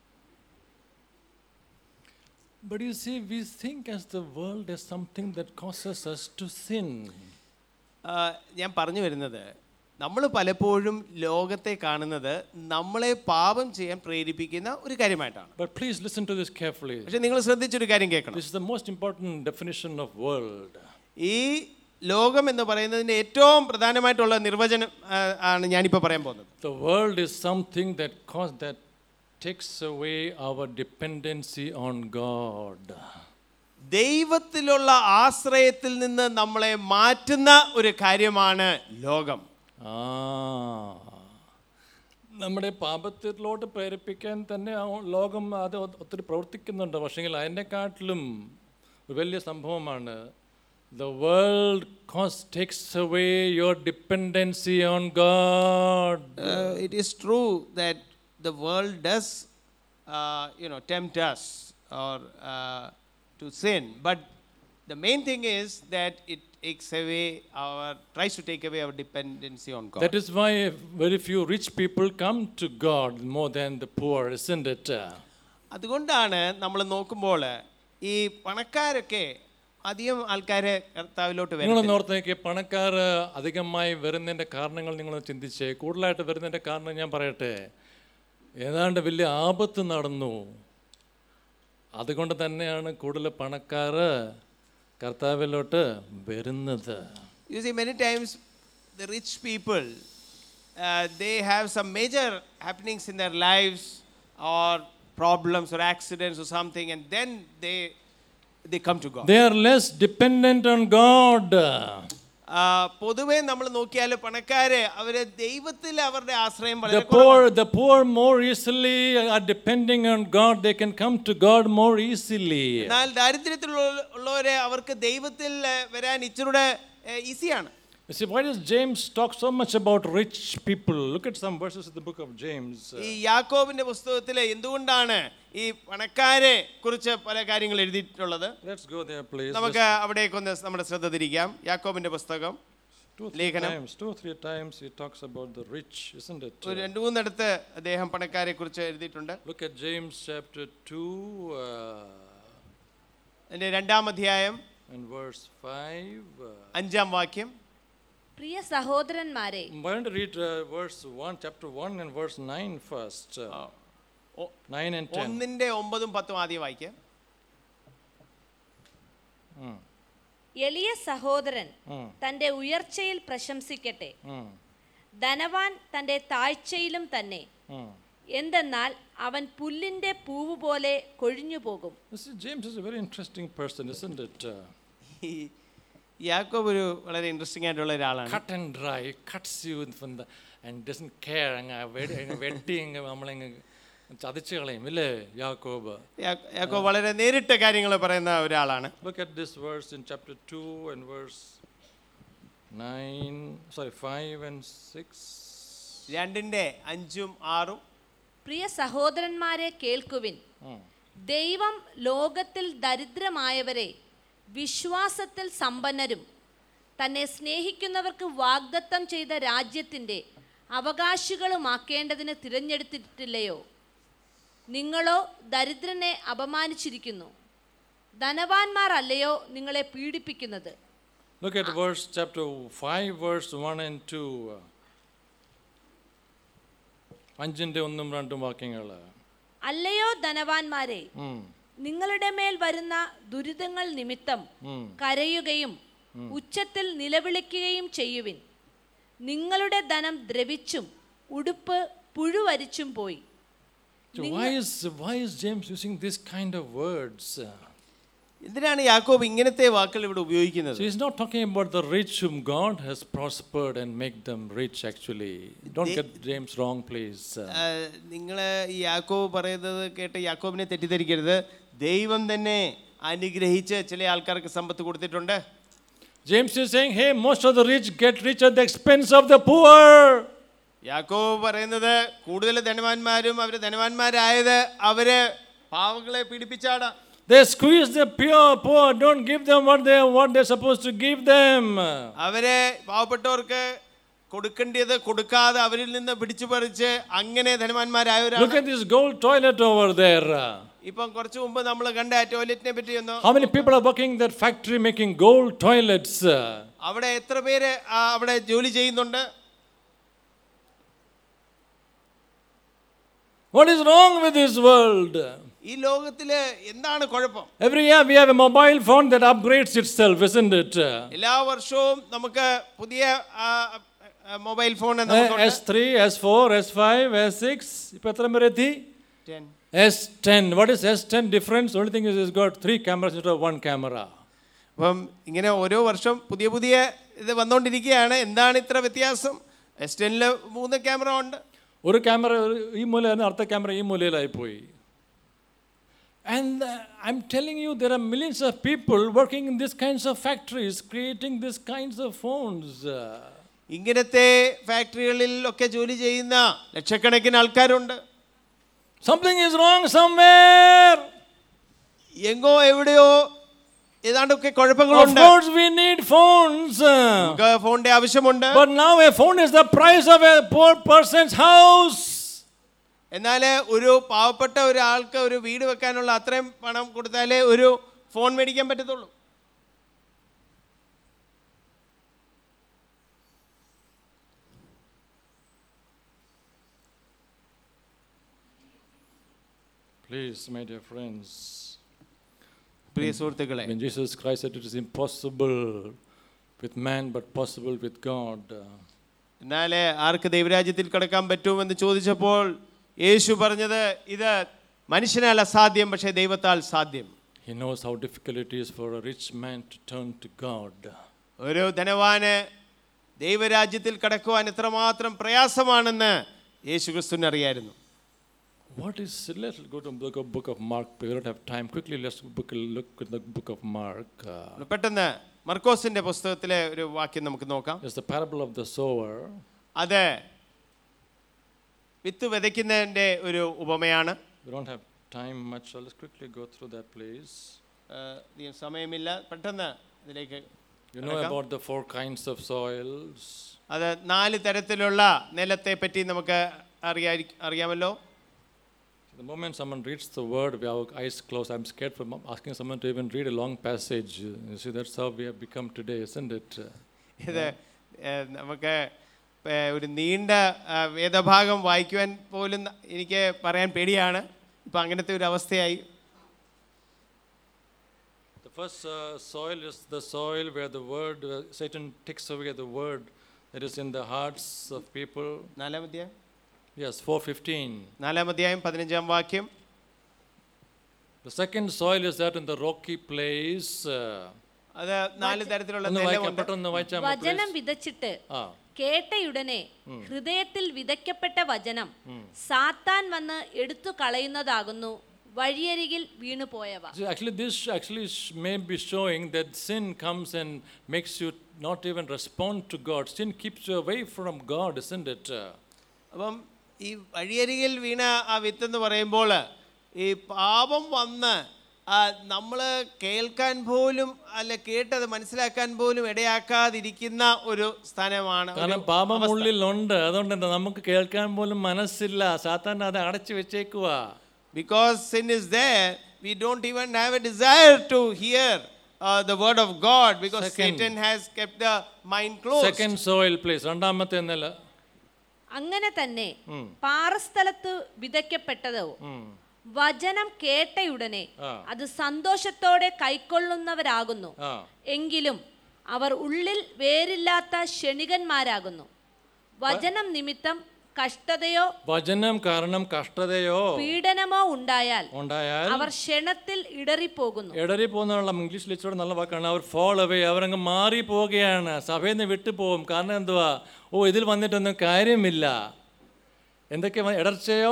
But you see, we think as the world as something that causes us to sin. ആ, ഞാൻ പറഞ്ഞു വരുന്നത് നമ്മൾ പലപ്പോഴും ലോകത്തെ കാണുന്നത് നമ്മളെ പാപം ചെയ്യാൻ പ്രേരിപ്പിക്കുന്ന ഒരു കാര്യമായിട്ടാണ് But please listen to this carefully. പക്ഷെ നിങ്ങൾ ശ്രദ്ധിച്ചൊരു കാര്യം കേൾക്കണം This is the most important definition of world. ഈ ലോകം എന്ന് പറയുന്നതിൻ്റെ ഏറ്റവും പ്രധാനമായിട്ടുള്ള നിർവചനം ആ, ആണ് ഞാനിപ്പോൾ പറയാൻ പോകുന്നത് The world is something that cause, that takes away our dependency on God. ദൈവത്തിലുള്ള ആശ്രയത്തിൽ നിന്ന് നമ്മളെ മാറ്റുന്ന ഒരു കാര്യമാണ് ലോകം ആ നമ്മുടെ പാപത്തിലോട്ട് പ്രേരിപ്പിക്കാൻ തന്നെ ആ ലോകം അത് ഒ- ഒത്തിരി പ്രവർത്തിക്കുന്നുണ്ട് പക്ഷേങ്കിൽ അതിനെക്കാട്ടിലും ഒരു വലിയ സംഭവമാണ് the world cause takes away your dependency on God uh, it is true that the world does, uh, you know, tempt us or uh, to sin, but the main thing is that it takes away our, tries to take away our dependency on God. That is why very few rich people come to God more than the poor, isn't it? അതുകൊണ്ടാണ് നമ്മൾ നോക്കുമ്പോൾ ഈ പണക്കാരൊക്കെ അധികം ആൾക്കാര് കർത്താവിലോട്ട് നിങ്ങളൊന്ന് വരുന്നില്ല ഓർത്തേക്ക് പണക്കാർ അധികമായി വരുന്നതിൻ്റെ കാരണങ്ങൾ നിങ്ങൾ ചിന്തിച്ചേ കൂടുതലായിട്ട് വരുന്നതിൻ്റെ കാരണം ഞാൻ പറയട്ടെ ഏതാണ്ട് വലിയ ആപത്ത് നടന്നു അതുകൊണ്ട് തന്നെയാണ് കൂടുതൽ പണക്കാർ കർത്താവിലോട്ട് വരുന്നത് You see, many times the rich people, uh, they have some major happenings in their lives or problems or accidents or something, and then they they come to God. They are less dependent on God. ആ, പൊതുവേ നമ്മൾ നോക്കിയാൽ പണക്കാര് അവര് ദൈവത്തിൽ അവരുടെ ആശ്രയം The വളരെ കുറവാണ്. poor, the poor more easily are depending on God. They can come to God more easily. എന്നാൽ ദാരിദ്ര്യത്തിലുള്ള ഉള്ളവരെ അവർക്ക് ദൈവത്തിൽ ഏ, വരാൻ ഇച്ചിരൂടെ ഈസിയാണ് You see, why does James talk so much about rich people? Look at some verses in the book of James. ഈ യാക്കോബിന്റെ പുസ്തകത്തിൽ എന്തുകൊണ്ടാണ് ഈ പണക്കാരെ കുറിച്ച് പല കാര്യങ്ങൾ എഴുതിയിട്ടുള്ളത് Let's go there, please. നമുക്ക് അവിടേക്കൊന്ന് നമ്മുടെ ശ്രദ്ധ തിരിക്കാം യാക്കോബിന്റെ പുസ്തകം Two, three ലേഖനം. times, two, three times he talks about the rich, isn't it? ഒരു രണ്ട് മൂന്നിടത്ത് അദ്ദേഹം പണക്കാരെ കുറിച്ച് എഴുതിയിട്ടുണ്ട് Look at James chapter 2 uh, അതിന്റെ രണ്ടാം അധ്യായം and verse 5. Uh, അഞ്ചാം വാക്യം പ്രിയ സഹോദരന്മാരെ I'm going to read uh, verse 1, chapter 1 and verse 9 first. Uh, ഒ- 9 and 10. ഒന്നിന്റെ ഒമ്പതും പത്തും ആദ്യം വാക്യം Mm, എളിയ സഹോദരൻ mm, തന്റെ ഉയർച്ചയിൽ പ്രശംസിക്കട്ടെ mm, ധനവാൻ തന്റെ താഴ്ചയിലും തന്നെ mm. എന്തെന്നാൽ അവൻ പുല്ലിന്റെ പൂവ് പോലെ കൊഴിഞ്ഞു പോകും This is, James is a very interesting person, isn't it? Uh, ഈ യാക്കോബ് ഒരു വളരെ ഇൻട്രസ്റ്റിംഗ് ആയിട്ടുള്ള ഒരാളാണ് cut and dry, cuts you from the, and doesn't care. അങ്ങ് വെടി അങ്ങ് വെട്ടി അങ്ങ് നമ്മളങ്ങ് ചതച്ച് കളയും ഇല്ലേ യാക്കോബ് യാ- യാക്കോബ് വളരെ നേരിട്ട കാര്യങ്ങൾ പറയുന്ന ഒരാളാണ് Look at this verse in chapter 2 and verse 9, sorry, 5 and 6. രണ്ടിന്റെ അഞ്ചും ആറും പ്രിയ സഹോദരന്മാരെ കേൾക്കുവിൻ Mm. ദൈവം ലോകത്തിൽ ദരിദ്രമായവരെ വിശ്വാസത്തിൽ സമ്പന്നരും തന്നെ സ്നേഹിക്കുന്നവർക്ക് വാഗ്ദത്തം ചെയ്ത രാജ്യത്തിൻ്റെ അവകാശികളുമാക്കേണ്ടതിന് തിരഞ്ഞെടുത്തിട്ടില്ലയോ നിങ്ങളോ ദരിദ്രനെ അപമാനിച്ചിരിക്കുന്നു ധനവാന്മാർ അല്ലയോ നിങ്ങളെ പീഡിപ്പിക്കുന്നത് Look at verse chapter 5, verse 1 and 2. അഞ്ചിൻ്റെ ഒന്നും രണ്ടും വാക്യങ്ങൾ അല്ലയോ ധനവാന്മാരെ നിങ്ങളുടെ മേൽ വരുന്ന ദുരിതങ്ങൾ നിമിത്തം കരയുകയും ഉച്ചത്തിൽ നിലവിളിക്കുകയും ചെയ്യുവിൻ നിങ്ങളുടെ ധനം ദ്രവിച്ചും ഉടുപ്പ് പുഴുവരിച്ചും പോയി why is why is James using this kind of words? എന്തിനാണ് യാക്കോബ് ഇങ്ങനത്തെ വാക്കുകൾ ഇവിടെ ഉപയോഗിക്കുന്നത് So he's not talking about the rich whom God has prospered and make them rich actually. Don't get James wrong, please. നിങ്ങൾ ഈ യാക്കോബ് പറയുന്നത് കേട്ട് യാക്കോബിനെ തെറ്റിദ്ധരിക്കരുത് ദൈവം തന്നെ അനുഗ്രഹിച്ച് ചില ആൾക്കാർക്ക് സമ്പത്ത് കൊടുത്തിട്ടുണ്ട് James is saying, hey, most of the rich get rich at the expense of the poor. യാക്കോബ് പറയുന്നത് കൂടുതൽ ധനവാന്മാരും അവർ ധനവാന്മാരായത് അവര് പാവങ്ങളെ പീഡിപ്പിച്ചാണ് They squeeze the pure poor, don't give them what they what they're supposed to give them. അവരെ പാവപ്പെട്ടവർക്ക് കൊടുക്കേണ്ടത് കൊടുക്കാതെ അവരിൽ നിന്ന് പിടിച്ചു പറിച്ച് അങ്ങനെ Look ധനവാന്മാരായവരാണ് at this gold toilet over there. ഇപ്പം കുറച്ചു മുമ്പ് നമ്മൾ കണ്ട ടോയ്ലറ്റിനെ പറ്റി ഒന്ന് How many people are working in that factory making gold toilets? അവിടെ എത്ര പേര് ആ, അവിടെ ജോലി ചെയ്യുന്നുണ്ട് What is wrong with this world? ഈ ലോകത്തില് എന്താണ് കുഴപ്പം Every year we have a mobile phone that upgrades itself, isn't it? എല്ലാ വർഷവും നമുക്ക് പുതിയ mobile phone S three S four S five S six ഇപ്പം എത്ര വരെ എത്തി S ten what is S ten difference only thing is got three cameras instead one camera അപ്പം ഇങ്ങനെ ഓരോ വർഷം പുതിയ പുതിയ ഇത് വന്നുകൊണ്ടിരിക്കുകയാണ് എന്താണ് ഇത്ര വ്യത്യാസം എസ് ടെനില് മൂന്ന് ക്യാമറ ഉണ്ട് ഒരു ക്യാമറ ഈ മൂലയാണ് അടുത്ത ക്യാമറ ഈ മൂലയിലായി പോയി And uh, I'm telling you, there are millions of people working in these kinds of factories, creating these kinds of phones. Uh, ഇങ്ങനത്തെ ഫാക്ടറികളിൽ ഒക്കെ ജോലി ചെയ്യുന്ന ലക്ഷക്കണക്കിന് ആൾക്കാരുണ്ട് something is wrong somewhere. എങ്ങോ എവിടെയോ ഏതാണ്ടൊക്കെ Of കുഴപ്പങ്ങളുണ്ട് course, we need phones. uh, നമുക്ക് ഫോണിന്റെ ആവശ്യമുണ്ട് But now a phone is the price of a poor person's house. എന്നാൽ ഒരു പാവപ്പെട്ട ഒരാൾക്ക് ഒരു വീട് വെക്കാനുള്ള അത്രയും പണം കൊടുത്താലേ ഒരു ഫോൺ മേടിക്കാൻ പറ്റത്തുള്ളൂ Please, my dear friends, പ്രിയ സുഹൃത്തുക്കളെ when Jesus Christ said it is impossible with man but possible with God, uh, എന്നാലേ ആർക്ക് ദൈവരാജ്യത്തിൽ കടക്കാൻ പറ്റുമെന്ന് ചോദിച്ചപ്പോൾ യേശു പറഞ്ഞത് ഇത് മനുഷ്യനാൽ അസാധ്യം പക്ഷേ ദൈവത്താൽ സാധ്യം he knows how difficult it is for a rich man to turn to God. ഒരു ധനവാന് ദൈവരാജ്യത്തിൽ കടക്കുവാൻ എത്രമാത്രം പ്രയാസമാണെന്ന് യേശു ക്രിസ്തുവിന് അറിയായിരുന്നു What is, let's go to the book of, book of Mark. We don't have time. Quickly, let's book, look at the book of Mark. Uh, പെട്ടെന്ന് മർക്കോസിന്റെ പുസ്തകത്തിലെ ഒരു വാക്യം നമുക്ക് നോക്കാം it's the parable of the sower. അത് വിത്ത് വിതയ്ക്കുന്നതിൻ്റെ ഒരു ഉപമയാണ് We don't have time much, so let's quickly go through that, please. ഏഹ് അധികം സമയമില്ല പെട്ടെന്ന് ഇതിലേക്ക് You know Welcome. about the four kinds of soils. അത് നാല് തരത്തിലുള്ള നിലത്തെ പറ്റി നമുക്ക് അറിയാ അറിയാമല്ലോ The moment someone reads the word with our eyes closed, I'm scared from asking someone to even read a long passage. You see, that's how we have become today, isn't it? ഇത് ഏഹ് നമുക്ക് ഏഹ് ഒരു നീണ്ട ആ, വേദഭാഗം വായിക്കുവാൻ പോലും എനിക്ക് പറയാൻ പേടിയാണ് ഇപ്പം അങ്ങനത്തെ ഒരു അവസ്ഥയായി The first uh, soil is the soil where the word, uh, Satan takes away the word that is in the hearts of people. നാലാം അധ്യായം Yes, 415. നാലാം അധ്യായം പതിനഞ്ചാം വാക്യം The second soil is that in the rocky place. Uh, അത് നാല് തരത്തിലുള്ള ഒന്ന് വായിക്കാം നിലമുണ്ട് പെട്ടെന്ന് വായിച്ചാൽ മതി, വചനം please. വിതച്ചിട്ട് ആ കേട്ടയുടനെ ഹൃദയത്തിൽ വിതയ്ക്കപ്പെട്ട വചനം സാത്താൻ വന്ന് എടുത്തു കളയുന്നതാകുന്നു വഴിയരികിൽ വീണുപോയവ See, actually, this actually sh- may be showing that sin comes and makes you not even respond to God. Sin keeps you away from God, isn't it? Uh, അപ്പം ഈ വഴിയരികിൽ വീണ ആ വിത്ത് എന്ന് പറയുമ്പോൾ ഈ പാപം വന്ന് നമ്മൾ കേൾക്കാൻ പോലും അല്ല കേട്ടത് മനസ്സിലാക്കാൻ പോലും ഇടയാക്കാതിരിക്കുന്ന ഒരു സ്ഥാനമാണ് ഒരു കാരണം പാപം ഉള്ളിലുണ്ട് അതുകൊണ്ട് എന്താ നമുക്ക് കേൾക്കാൻ പോലും മനസ്സില്ല സാത്താൻ അത് അടച്ചു വെച്ചേക്കുക Because sin is there, we don't even have a desire to hear uh, the word of God because Second. Satan has kept the mind closed. Second സോയിൽ പ്ലേസ് രണ്ടാമത്തെ നില അങ്ങനെ തന്നെ പാറസ്ഥലത്ത് വിതയ്ക്കപ്പെട്ടതോ വചനം കേട്ടയുടനെ ആ. അത് സന്തോഷത്തോടെ കൈക്കൊള്ളുന്നവരാകുന്നു ആ എങ്കിലും അവർ ഉള്ളിൽ വേരില്ലാത്ത ക്ഷണികന്മാരാകുന്നു വചനം നിമിത്തം കഷ്ടതയോ വചനം കാരണം കഷ്ടതയോ പീഡനമോ ഉണ്ടായാൽ ഉണ്ടായാൽ അവർ ക്ഷണത്തിൽ ഇടറിപ്പോകുന്നു ഇടറി പോകുന്നുള്ള ഇംഗ്ലീഷിൽ ഇച്ചിരി നല്ല വാക്കാണ് അവർ ഫോൾ അവേ അവരങ്ങ് മാറി പോവുകയാണ് സഭയിൽ നിന്ന് വിട്ടു പോകും കാരണം എന്തുവാ ഓ ഇതിൽ വന്നിട്ടൊന്നും കാര്യമില്ല എന്തൊക്കെ വ- ഇടർച്ചയോ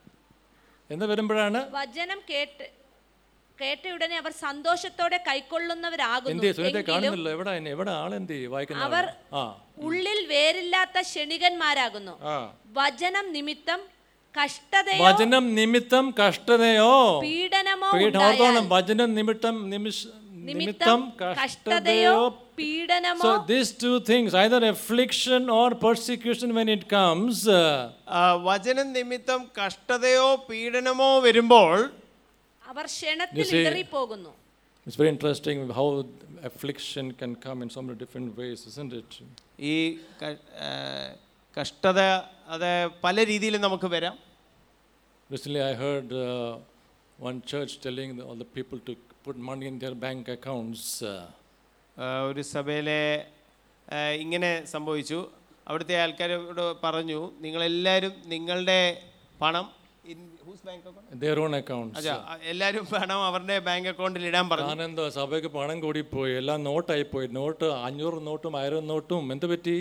എന്ന് വരുമ്പോഴാണ് വചനം കേട്ട് കേട്ടയുടനെ അവർ സന്തോഷത്തോടെ കൈക്കൊള്ളുന്നവരാകുന്നു എന്ത് സുനത്തെ എങ്കിലും കാണുന്നില്ല എവിടെ എവിടെ ആളെന്ത് വായിക്കുന്ന അവർ ആ ഉള്ളിൽ വേരില്ലാത്ത ക്ഷണികന്മാരാകുന്നു ആ വചനം നിമിത്തം കഷ്ടതയോ വചനം നിമിത്തം കഷ്ടതയോ പീഡനമോ പീഡ- ഉണ്ടായാൽ ഓർത്തോണം വചനം നിമിത്തം നിമിഷ നിമിത്തം നിമിത്തം കഷ്ടതയോ കഷ്ടതയോ പീഡനമോ So these two things, either affliction or persecution when it comes, uh, ആ, വചനം നിമിത്തം കഷ്ടതയോ പീഡനമോ വരുമ്പോൾ അവർ ക്ഷണത്തിൽ see- ഇടറിപ്പോകുന്നു it's very interesting how affliction can come in so many different ways, isn't it? ഈ ക- ആ, കഷ്ടത അത് പല രീതിയിലും നമുക്ക് വരാം Recently, I heard uh, one church telling the, all the people to put money in their bank accounts. Uh, ആ, ഒരു സഭയിലെ ആ, ഇങ്ങനെ സംഭവിച്ചു അവിടുത്തെ ആൾക്കാരോട് പറഞ്ഞു നിങ്ങളെല്ലാവരും നിങ്ങളുടെ പണം whose bank account their own accounts. അച്ഛാ എല്ലാവരും പണം അവരുടെ ബാങ്ക് അക്കൗണ്ടിൽ ഇടാൻ പറഞ്ഞു കാരണം എന്തോ സഭയ്ക്ക് പണം കൂടിപ്പോയി എല്ലാം നോട്ടായി പോയി നോട്ട് അഞ്ഞൂറ് നോട്ടും ആയിരം നോട്ടും എന്ത് പറ്റി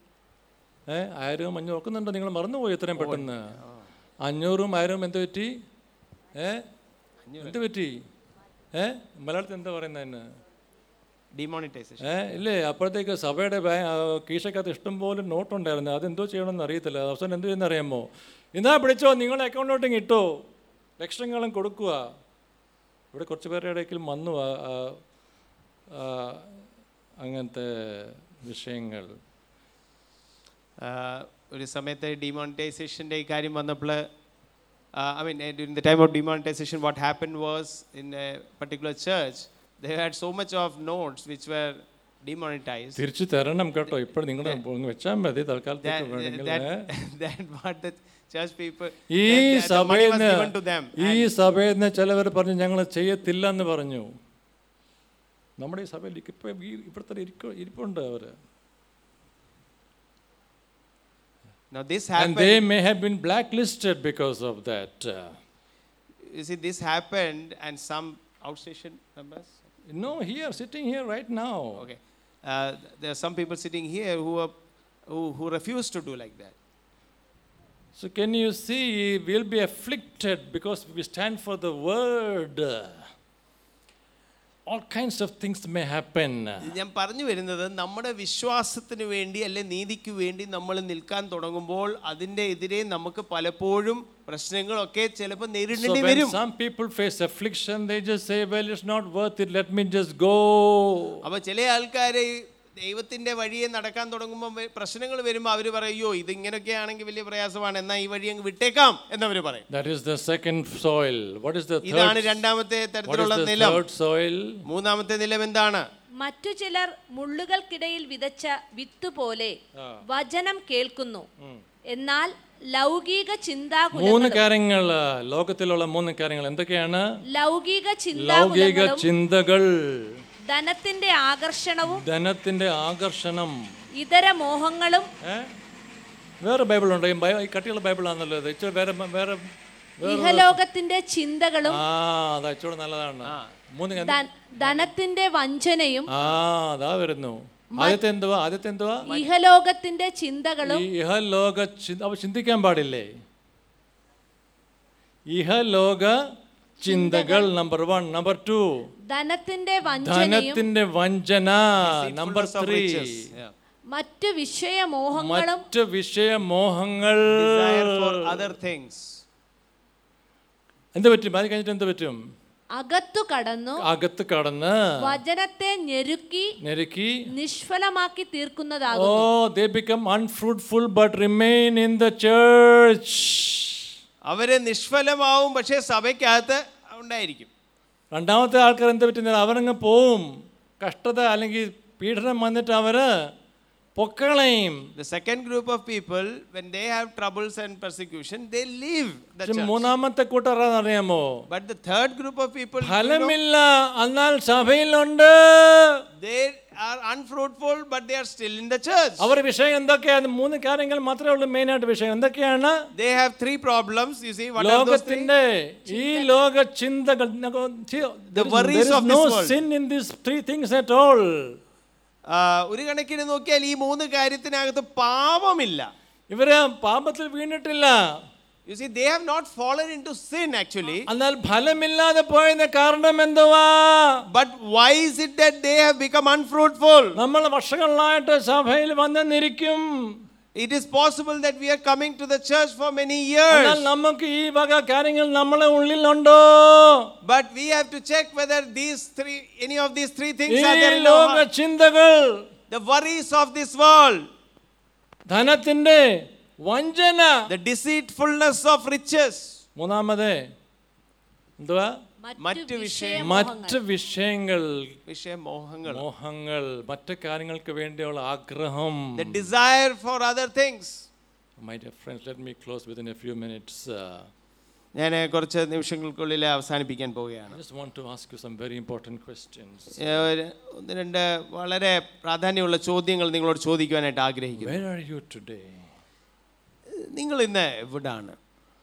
ഏ ആയിരവും അഞ്ഞൂറ് ഓർക്കുന്നുണ്ടോ നിങ്ങൾ മറന്നുപോയി ഇത്രയും പെട്ടെന്ന് അഞ്ഞൂറും ആയിരവും എന്ത് പറ്റി ഏ എന്ത് പറ്റി ഏ മലയാളത്തിൽ എന്താ പറയുന്നത് അതിന് ഡിമോണിറ്റൈസേഷൻ ഏ ഇല്ലേ അപ്പോഴത്തേക്ക് സഭയുടെ ബാ കീശക്കകത്ത് ഇഷ്ടംപോലെ നോട്ടുണ്ടായിരുന്നു അതെന്തോ ചെയ്യണമെന്ന് അറിയത്തില്ല അവസാനം എന്ത് ചെയ്യുന്ന അറിയാമോ ഇന്നാ പിടിച്ചോ നിങ്ങളുടെ അക്കൗണ്ടിലോട്ടും കിട്ടോ ലക്ഷങ്ങളും കൊടുക്കുക ഇവിടെ കുറച്ച് പേരുടെ ഇടയ്ക്കിൽ വന്നു ആ- ആ- ആ അങ്ങനത്തെ വിഷയങ്ങൾ ഒരു സമയത്ത് ഡിമോണിറ്റൈസേഷൻ്റെ ഈ കാര്യം വന്നപ്പോൾ I mean during the time of demonetisation what happen was in a particular church they had so much of notes which were demonetized. തിരിച്ചു തരണം കേട്ടോ ഇപ്പോൾ നിങ്ങൾ വെച്ചാൽ മതി That, തൽക്കാലത്തേക്ക് വേണമെങ്കിൽ that, that what the church people, ഈ that, that the money സഭയിൽ was നിന്ന് given to them. ഈ സഭയിൽ നിന്ന് ചിലവർ പറഞ്ഞു ഞങ്ങൾ ചെയ്യത്തില്ല എന്ന് പറഞ്ഞു നമ്മുടെ ഈ സഭയിൽ ഇപ്പൊ ഈ ഇവിടുത്തെ ഇരിക്ക ഇരിപ്പുണ്ട് അവര് Now this And happened. they may have been blacklisted because of that. Uh, You see, this happened, and some outstation members. No, here, sitting here right now. Okay, uh, there are some people sitting here who are who, who refuse to do like that. So can you see, we'll be afflicted because we stand for the word. All kinds of things may happen. ഞാൻ പറഞ്ഞു വരുന്നത് നമ്മുടെ വിശ്വാസത്തിന് വേണ്ടി അല്ലെ നീതിക്ക് വേണ്ടി നമ്മൾ നിൽക്കാൻ തുടങ്ങുമ്പോൾ അതിൻ്റെ എതിരെ നമുക്ക് പലപ്പോഴും പ്രശ്നങ്ങളൊക്കെ ചിലപ്പോൾ So നേരിടേണ്ടി when വരും some people face affliction, they just say, well, it's not worth it, let me just go. അപ്പൊ ചില ആൾക്കാർ ദൈവത്തിന്റെ വഴിയെ നടക്കാൻ തുടങ്ങുമ്പോൾ പ്രശ്നങ്ങൾ വരുമ്പോൾ അവർ പറയും അയ്യോ ഇത് ഇങ്ങനെയൊക്കെ ആണെങ്കിൽ വലിയ പ്രയാസമാണ് എന്നാൽ ഈ വഴി അങ്ങ് വിട്ടേക്കാം എന്നവർ പറയും That is the second soil. What is the ഇതാണ് third? രണ്ടാമത്തെ What is തരത്തിലുള്ള the നിലം third soil? മൂന്നാമത്തെ നിലം എന്താണ് മറ്റു ചിലർ മുള്ളുകൾക്കിടയിൽ വിതച്ച വിത്ത് പോലെ വചനം കേൾക്കുന്നു എന്നാൽ ലൗകിക മൂന്ന് ചിന്താകുലങ്ങളും കാര്യങ്ങൾ ലോകത്തിലുള്ള മൂന്ന് കാര്യങ്ങൾ എന്തൊക്കെയാണ് ലൗകിക ലൗകിക ചിന്താകുലങ്ങളും ചിന്തകൾ ധനത്തിന്റെ ആകർഷണവും ധനത്തിന്റെ ആകർഷണം ഇതര മോഹങ്ങളും ഏ? വേറെ ബൈബിൾ ഉണ്ട് ഈ ബൈ- ഈ കട്ടിയുള്ള ബൈബിളാണല്ലോ ഇത് ഇച്ചിരി വേറെ വേറെ വേറെ ഇഹലോകത്തിന്റെ ചിന്തകളും ആ അതാ ഇച്ചിരി നല്ലതാണ് മൂന്ന് എന്ത്- ധ- ധനത്തിന്റെ വഞ്ചനയും ആ അതാ വരുന്നു ആദ്യത്തെ എന്തുവാ ആദ്യത്തെ എന്തുവാ ഇഹലോകത്തിന്റെ ചിന്തകളും ഈ ഇഹലോക ചി- അവ ചിന്തിക്കാൻ പാടില്ലേ ഇഹലോക ചിന്തകൾ നമ്പർ വൺ നമ്പർ ടു ധനത്തിന്റെ വഞ്ചനയും ധനത്തിന്റെ വഞ്ചന number Fullness of three riches. Yeah. മറ്റു വിഷയമോഹങ്ങളും മറ്റ് വിഷയമോഹങ്ങൾ Desire for other things. എന്ത് പറ്റും അത് കഴിഞ്ഞിട്ട് എന്ത് പറ്റും അകത്തു കടന്നു അകത്ത് കടന്ന് വചനത്തെ ഞെരുക്കി ഞെരുക്കി നിഷ്ഫലമാക്കി ഓ തീർക്കുന്നതാകുന്നു they become unfruitful but remain in the church അവര് നിഷ്ഫലമാവും പക്ഷേ സഭയ്ക്കകത്ത് ഉണ്ടായിരിക്കും രണ്ടാമത്തെ ആൾക്കാർ എന്ത് പറ്റുന്നില്ല അവരങ്ങ് പോവും കഷ്ടത അല്ലെങ്കിൽ പീഡനം വന്നിട്ട് അവര് പൊക്കളയും The second group of people, when they have troubles and persecution, they leave the പക്ഷെ church. മൂന്നാമത്തെ കൂട്ടറാന്ന് അറിയാമോ But the third group of people, you know, ഫലമില്ല എന്നാൽ സഭയിലുണ്ട് they are unfruitful, but they are still in the church. അവർ വിഷയം എന്തൊക്കെയാണ് മൂന്ന് കാര്യങ്ങൾ മാത്രമേ ഉള്ളൂ മെയിൻ ആയിട്ട് വിഷയം എന്തൊക്കെയാണ് They have three problems. You see, what are those three? ലോകത്തിന്റെ ഈ ലോക ചിന്തകൾ The worries of no this world. Sin in this three things at all ആ, ഒരു കണക്കിന് നോക്കിയാൽ ഈ മൂന്ന് കാര്യത്തിനകത്ത് പാപമില്ല ഇവര് പാപത്തിൽ വീണിട്ടില്ല You see, they have not fallen into sin actually. എന്നാൽ ഫലമില്ലാതെ പോയതിന്റെ കാരണം എന്തുവാ But why is it that they have become unfruitful? നമ്മൾ വർഷങ്ങളായിട്ട് സഭയിൽ വന്നെന്നിരിക്കും It is possible that we are coming to the church for many എന്നാൽ years. നമുക്ക് ഈ വക കാര്യങ്ങൾ നമ്മളെ ഉള്ളിലുണ്ടോ But we have to check whether these three, any of these three things ഈ are there in our ലോക heart. ചിന്തകൾ The worries of this world, ധനത്തിന്റെ വഞ്ചന the deceitfulness of riches, മൂന്നാമത് എന്തുവാ മറ്റു മറ്റു വിഷയം- മറ്റ് വിഷയങ്ങൾ വിഷയമോഹങ്ങൾ, മോഹങ്ങൾ മറ്റ് കാര്യങ്ങൾക്ക് വേണ്ടിയുള്ള ആഗ്രഹം the desire for other things. My dear friends, let me close within a few minutes. Uh, ഞാൻ കുറച്ച് നിമിഷങ്ങൾക്കുള്ളിൽ അവസാനിപ്പിക്കാൻ I പോവുകയാണ് just want to ask you some very important questions. ഏ, ഒരു ഒന്ന് രണ്ട് വളരെ പ്രാധാന്യമുള്ള ചോദ്യങ്ങൾ നിങ്ങളോട് ചോദിക്കുവാനായിട്ട് ആഗ്രഹിക്കുന്നു Where are you today? നിങ്ങൾ ഇന്ന് എവിടാണ്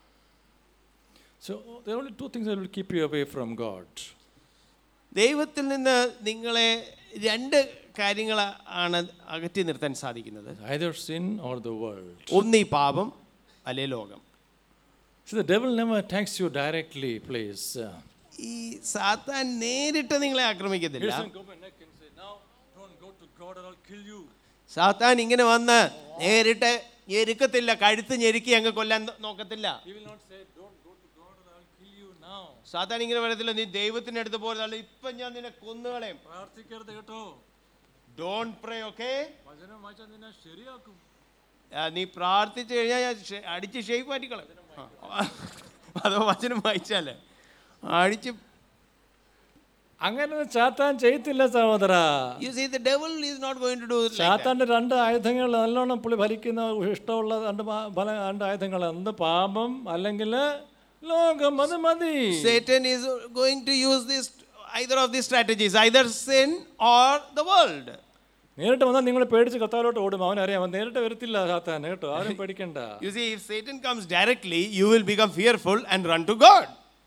So, there are only two things that will keep you away from God. ദൈവത്തിൽ നിന്ന് നിങ്ങളെ രണ്ട് കാര്യങ്ങൾ ആണ് അകറ്റി നിർത്താൻ സാധിക്കുന്നത് Either sin or the world. ഒന്ന് ഈ പാപം അല്ലെ ലോകം See, the devil never attacks you directly, please. Uh, ഈ സാത്താൻ നേരിട്ട് നിങ്ങളെ ആക്രമിക്കത്തില്ല doesn't go my neck and say, Now, don't go to God or I'll kill you. സാത്താൻ ഇങ്ങനെ വന്ന് നേരിട്ട് ഞെരുക്കത്തില്ല കഴുത്ത് ഞെരുക്കി അങ്ങ് കൊല്ലാൻ നോക്കത്തില്ല He will not say, Don't go to God or I'll kill you now. സാത്താൻ ഇങ്ങനെ പറയത്തില്ല നീ ദൈവത്തിന്റെ അടുത്ത് പോലെ ഇപ്പൊ ഞാൻ നിന്നെ കൊന്നുകളയും പ്രാർത്ഥിക്കരുത് കേട്ടോ ഡോൺ പ്രേ ഓക്കെ വചനം വായിച്ചാൽ നിന്നെ ശരിയാക്കും നീ പ്രാർത്ഥിച്ചു കഴിഞ്ഞാൽ ഞാൻ ഷെ- അടിച്ച് ഷേപ്പ് മാറ്റിക്കളയും ആ. അതോ വചനം വായിച്ചാലേ അടിച്ച് അങ്ങനെ ചാത്താൻ ചെയ്യത്തില്ല സഹോദര You see, the devil is not going to do it like that. ചാത്താന്റെ രണ്ട് ആയുധങ്ങൾ നല്ലോണം പുള്ളി ഭരിക്കുന്ന ഇഷ്ടമുള്ള രണ്ട് പാ- പല രണ്ട് ആയുധങ്ങൾ ഒന്ന് പാപം അല്ലെങ്കിൽ ലോകം അത് മതി Satan is going to use this either of these strategies, either sin or the world. നേരിട്ട് വന്നാൽ നിങ്ങൾ പേടിച്ച് കത്താലോട്ട് ഓടും അവനറിയാം അവൻ നേരിട്ട് വരത്തില്ല സാത്താൻ കേട്ടോ ആരും പേടിക്കണ്ട You see, if Satan comes directly, you will become fearful and run to God.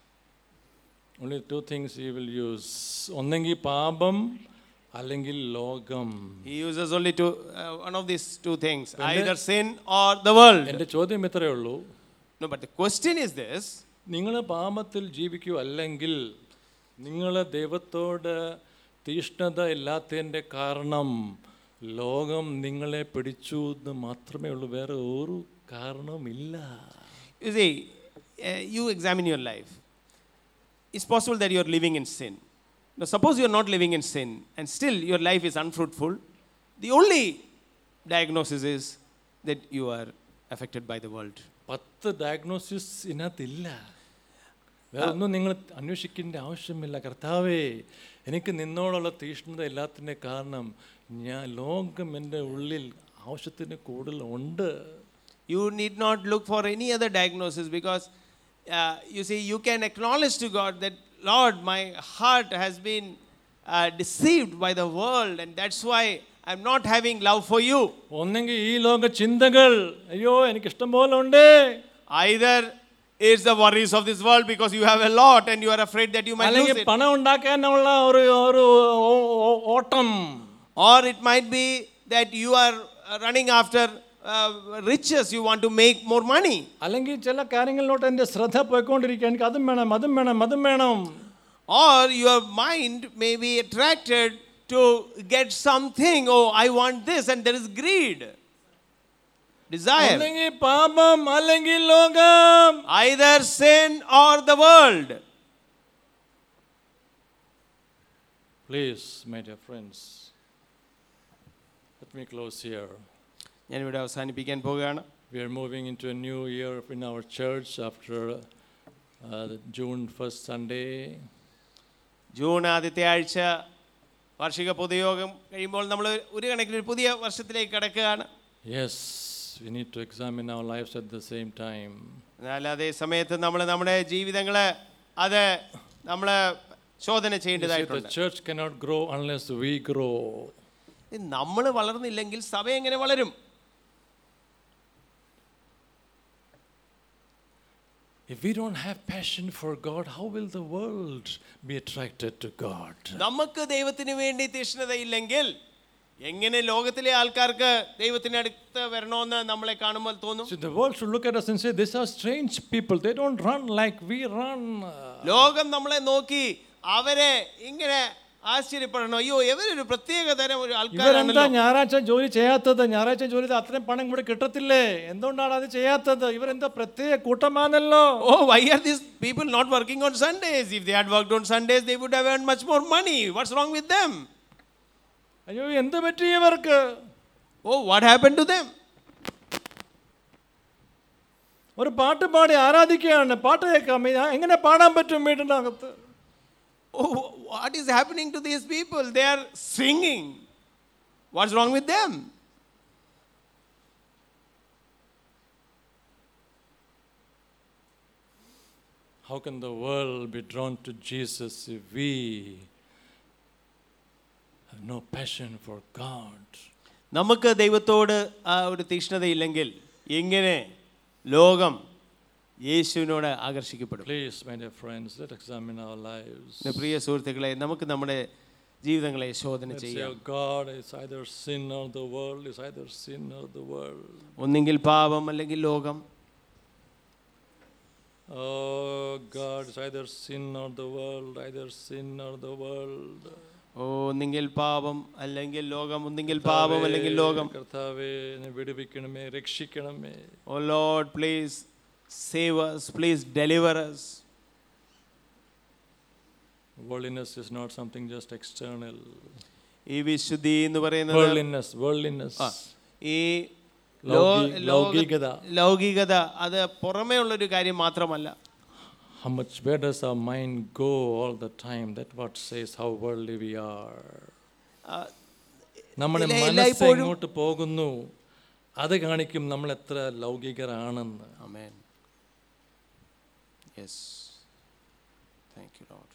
only two things he will use ഒന്നെങ്കിൽ പാപം അല്ലെങ്കിൽ ലോകം He uses only two, uh, one of these two things, either sin or the world. എൻ്റെ ചോദ്യം ഇത്രയേ ഉള്ളൂ No, but the question is this നിങ്ങൾ പാപത്തിൽ ജീവിക്കൂ അല്ലെങ്കിൽ നിങ്ങൾ ദൈവത്തോട് തീഷ്ണത ഇല്ലാത്തതിൻ്റെ കാരണം ലോകം നിങ്ങളെ പിടിച്ചു എന്ന് മാത്രമേ ഉള്ളൂ വേറെ ഒരു കാരണവുമില്ല You see, uh, you examine your life. It's possible that you are living in sin. Now, suppose you are not living in sin and still your life is unfruitful. The only diagnosis is that you are affected by the world. പത്ത് diagnosis ഇതിനകത്തില്ല വേറെ ഒന്നും നിങ്ങൾ അന്വേഷിക്കേണ്ട ആവശ്യമില്ല കർത്താവേ എനിക്ക് നിന്നോടുള്ള തീഷ്ണത എല്ലാത്തിൻ്റെ കാരണം ഞാൻ ലോകം എൻ്റെ ഉള്ളിൽ ആവശ്യത്തിന് കൂടുതൽ ഉണ്ട് You need not look for any other diagnosis because uh, you see, you can acknowledge to God that, Lord, my heart has been uh, deceived by the world, and that's why I'm not having love for you. ഒന്നെങ്കിൽ ഈ ലോക ചിന്തകൾ അയ്യോ എനിക്ക് ഇഷ്ടം പോലെ ഉണ്ട് Either it's the worries of this world because you have a lot and you are afraid that you might lose അല്ലെങ്കിൽ it, പണം ഉണ്ടാക്കാനുള്ള ഒരു ഒരു ഓ- ഓ- ഓട്ടം or it might be that you are uh, running after uh, riches, you want to make more money. അല്ലെങ്കിൽ ചില കാര്യങ്ങളിലോട്ട് എൻ്റെ ശ്രദ്ധ പോയിക്കൊണ്ടിരിക്കുക എനിക്ക് അതും വേണം അതും വേണം അതും വേണം Or your mind may be attracted to get something. Oh, I want this, and there is greed, desire. ഒന്നെങ്കിൽ പാപം അല്ലെങ്കിൽ ലോകം Either sin or the world. Please my dear friends let me close here ഞാനിവിടെ അവസാനിപ്പിക്കാൻ പോവുകയാണ് We are moving into a new year in our church after uh, the June 1st Sunday. June ആദ്യത്തെ ആഴ്ച വാർഷിക പൊതുയോഗം കഴിയുമ്പോൾ നമ്മൾ ഒരു കണക്കിന് ഒരു പുതിയ വർഷത്തിലേക്ക് കടക്കുകയാണ് Yes, we need to examine our lives at the same time. എന്നാൽ അതേ സമയത്ത് നമ്മൾ നമ്മുടെ ജീവിതങ്ങളെ അത് നമ്മൾ ശോധന You see, the ചെയ്യേണ്ടതായിട്ടുണ്ട് church cannot grow unless we grow. നമ്മൾ വളർന്നില്ലെങ്കിൽ സഭ എങ്ങനെ വളരും If we don't have passion for God, how will the world be attracted to God? നമുക്ക് ദൈവത്തിന് വേണ്ടി തീഷ്ണതയില്ലെങ്കിൽ എങ്ങനെ ലോകത്തിലെ ആൾക്കാർക്ക് ദൈവത്തിന് അടുത്ത് വരണമെന്ന് നമ്മളെ കാണുമ്പോൾ തോന്നും See, the world should look at us and say, These are strange people. They don't run like we run. ലോകം നമ്മളെ നോക്കി അവരെ ഇങ്ങനെ ആശ്ചര്യപ്പെടണം അയ്യോ ഇവരൊരു പ്രത്യേക തരം ഒരു ഇവരെന്താ ആൾക്കാരാണല്ലോ ഞായറാഴ്ച ജോലി ചെയ്യാത്തത് ഞായറാഴ്ച ജോലി ചെയ്താൽ അത്രയും പണം ഇവിടെ കിട്ടത്തില്ലേ എന്തുകൊണ്ടാണ് അത് ചെയ്യാത്തത് ഇവരെന്താ പ്രത്യേക കൂട്ടമാണല്ലോ Oh, why are these people not working on Sundays? If they had worked on Sundays, they would have earned much more money. What's wrong with them? അയ്യോ എന്ത് പറ്റി ഇവർക്ക് Oh, what happened to them? ഒരു പാട്ട് പാടി ആരാധിക്കുകയാണ് പാട്ട് കേൾക്കാം ഇത് എങ്ങനെ പാടാൻ പറ്റും വീടിൻ്റെ അകത്ത് Oh, what is happening to these people? They are singing. What's wrong with them? How can the world be drawn to Jesus if we have no passion for God? നമുക്ക് ദൈവത്തോട് ആ ഒരു തീക്ഷ്ണതയില്ലെങ്കിൽ എങ്ങനെ ലോകം യേശുവിനോട് ആകർഷിക്കപ്പെടും Please, my dear friends, let's examine our lives. എൻ്റെ പ്രിയ സുഹൃത്തുക്കളെ നമുക്ക് നമ്മുടെ ജീവിതങ്ങളെ ശോധന Let's say, ചെയ്യാം oh God, it's either sin or the world, it's either sin or the world. ഒന്നെങ്കിൽ പാപം അല്ലെങ്കിൽ ലോകം Oh God, it's either sin or the world, either sin or the world. ഓ ഒന്നെങ്കിൽ പാപം അല്ലെങ്കിൽ ലോകം ഒന്നെങ്കിൽ പാപം അല്ലെങ്കിൽ ലോകം കർത്താവേ എന്നെ വിടുവിക്കണമേ രക്ഷിക്കണമേ oh Lord please save us please deliver us Worldliness is not something just external. ഈ വിശുദ്ധി എന്ന് പറയുന്നത് Worldliness, worldliness. ആ, ഈ ലോ- ലൗകി- ലോക- ലൗകികത. ലൗകികത അത് പുറമേ ഉള്ളൊരു കാര്യം മാത്രമല്ല how much, where does our mind go all the time? That what says how worldly we are. ആ, നമ്മുടെ ഇല്ല, മനസ്സ് എല്ലായ്പ്പോഴും- എങ്ങോട്ട് പോകുന്നു അത് കാണിക്കും നമ്മൾ എത്ര ലൗകികരാണെന്ന് Amen. Yes. Thank you, Lord.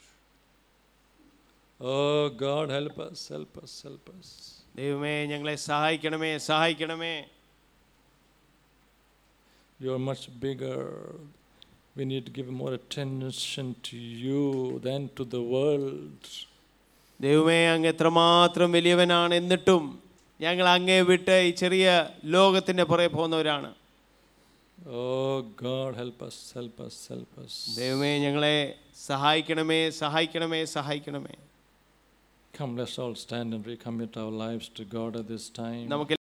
Oh God help us help us help us ദൈവമേ ഞങ്ങളെ സഹായിക്കണമേ സഹായിക്കണമേ you are much bigger we need to give more attention to you than to the world ദൈവമേ അങ്ങ് എത്രമാത്രം വലിയവനാണ് എന്നിട്ടും ഞങ്ങൾ അങ്ങേ വിട്ട് ഈ ചെറിയ ലോകത്തിൻ്റെ പുറകെ പോകുന്നവരാണ് oh god help us help us help us ദൈവമേ ഞങ്ങളെ സഹായിക്കണമേ സഹായിക്കണമേ സഹായിക്കണമേ come let's all stand and recommit our lives to god at this time നമുക്ക്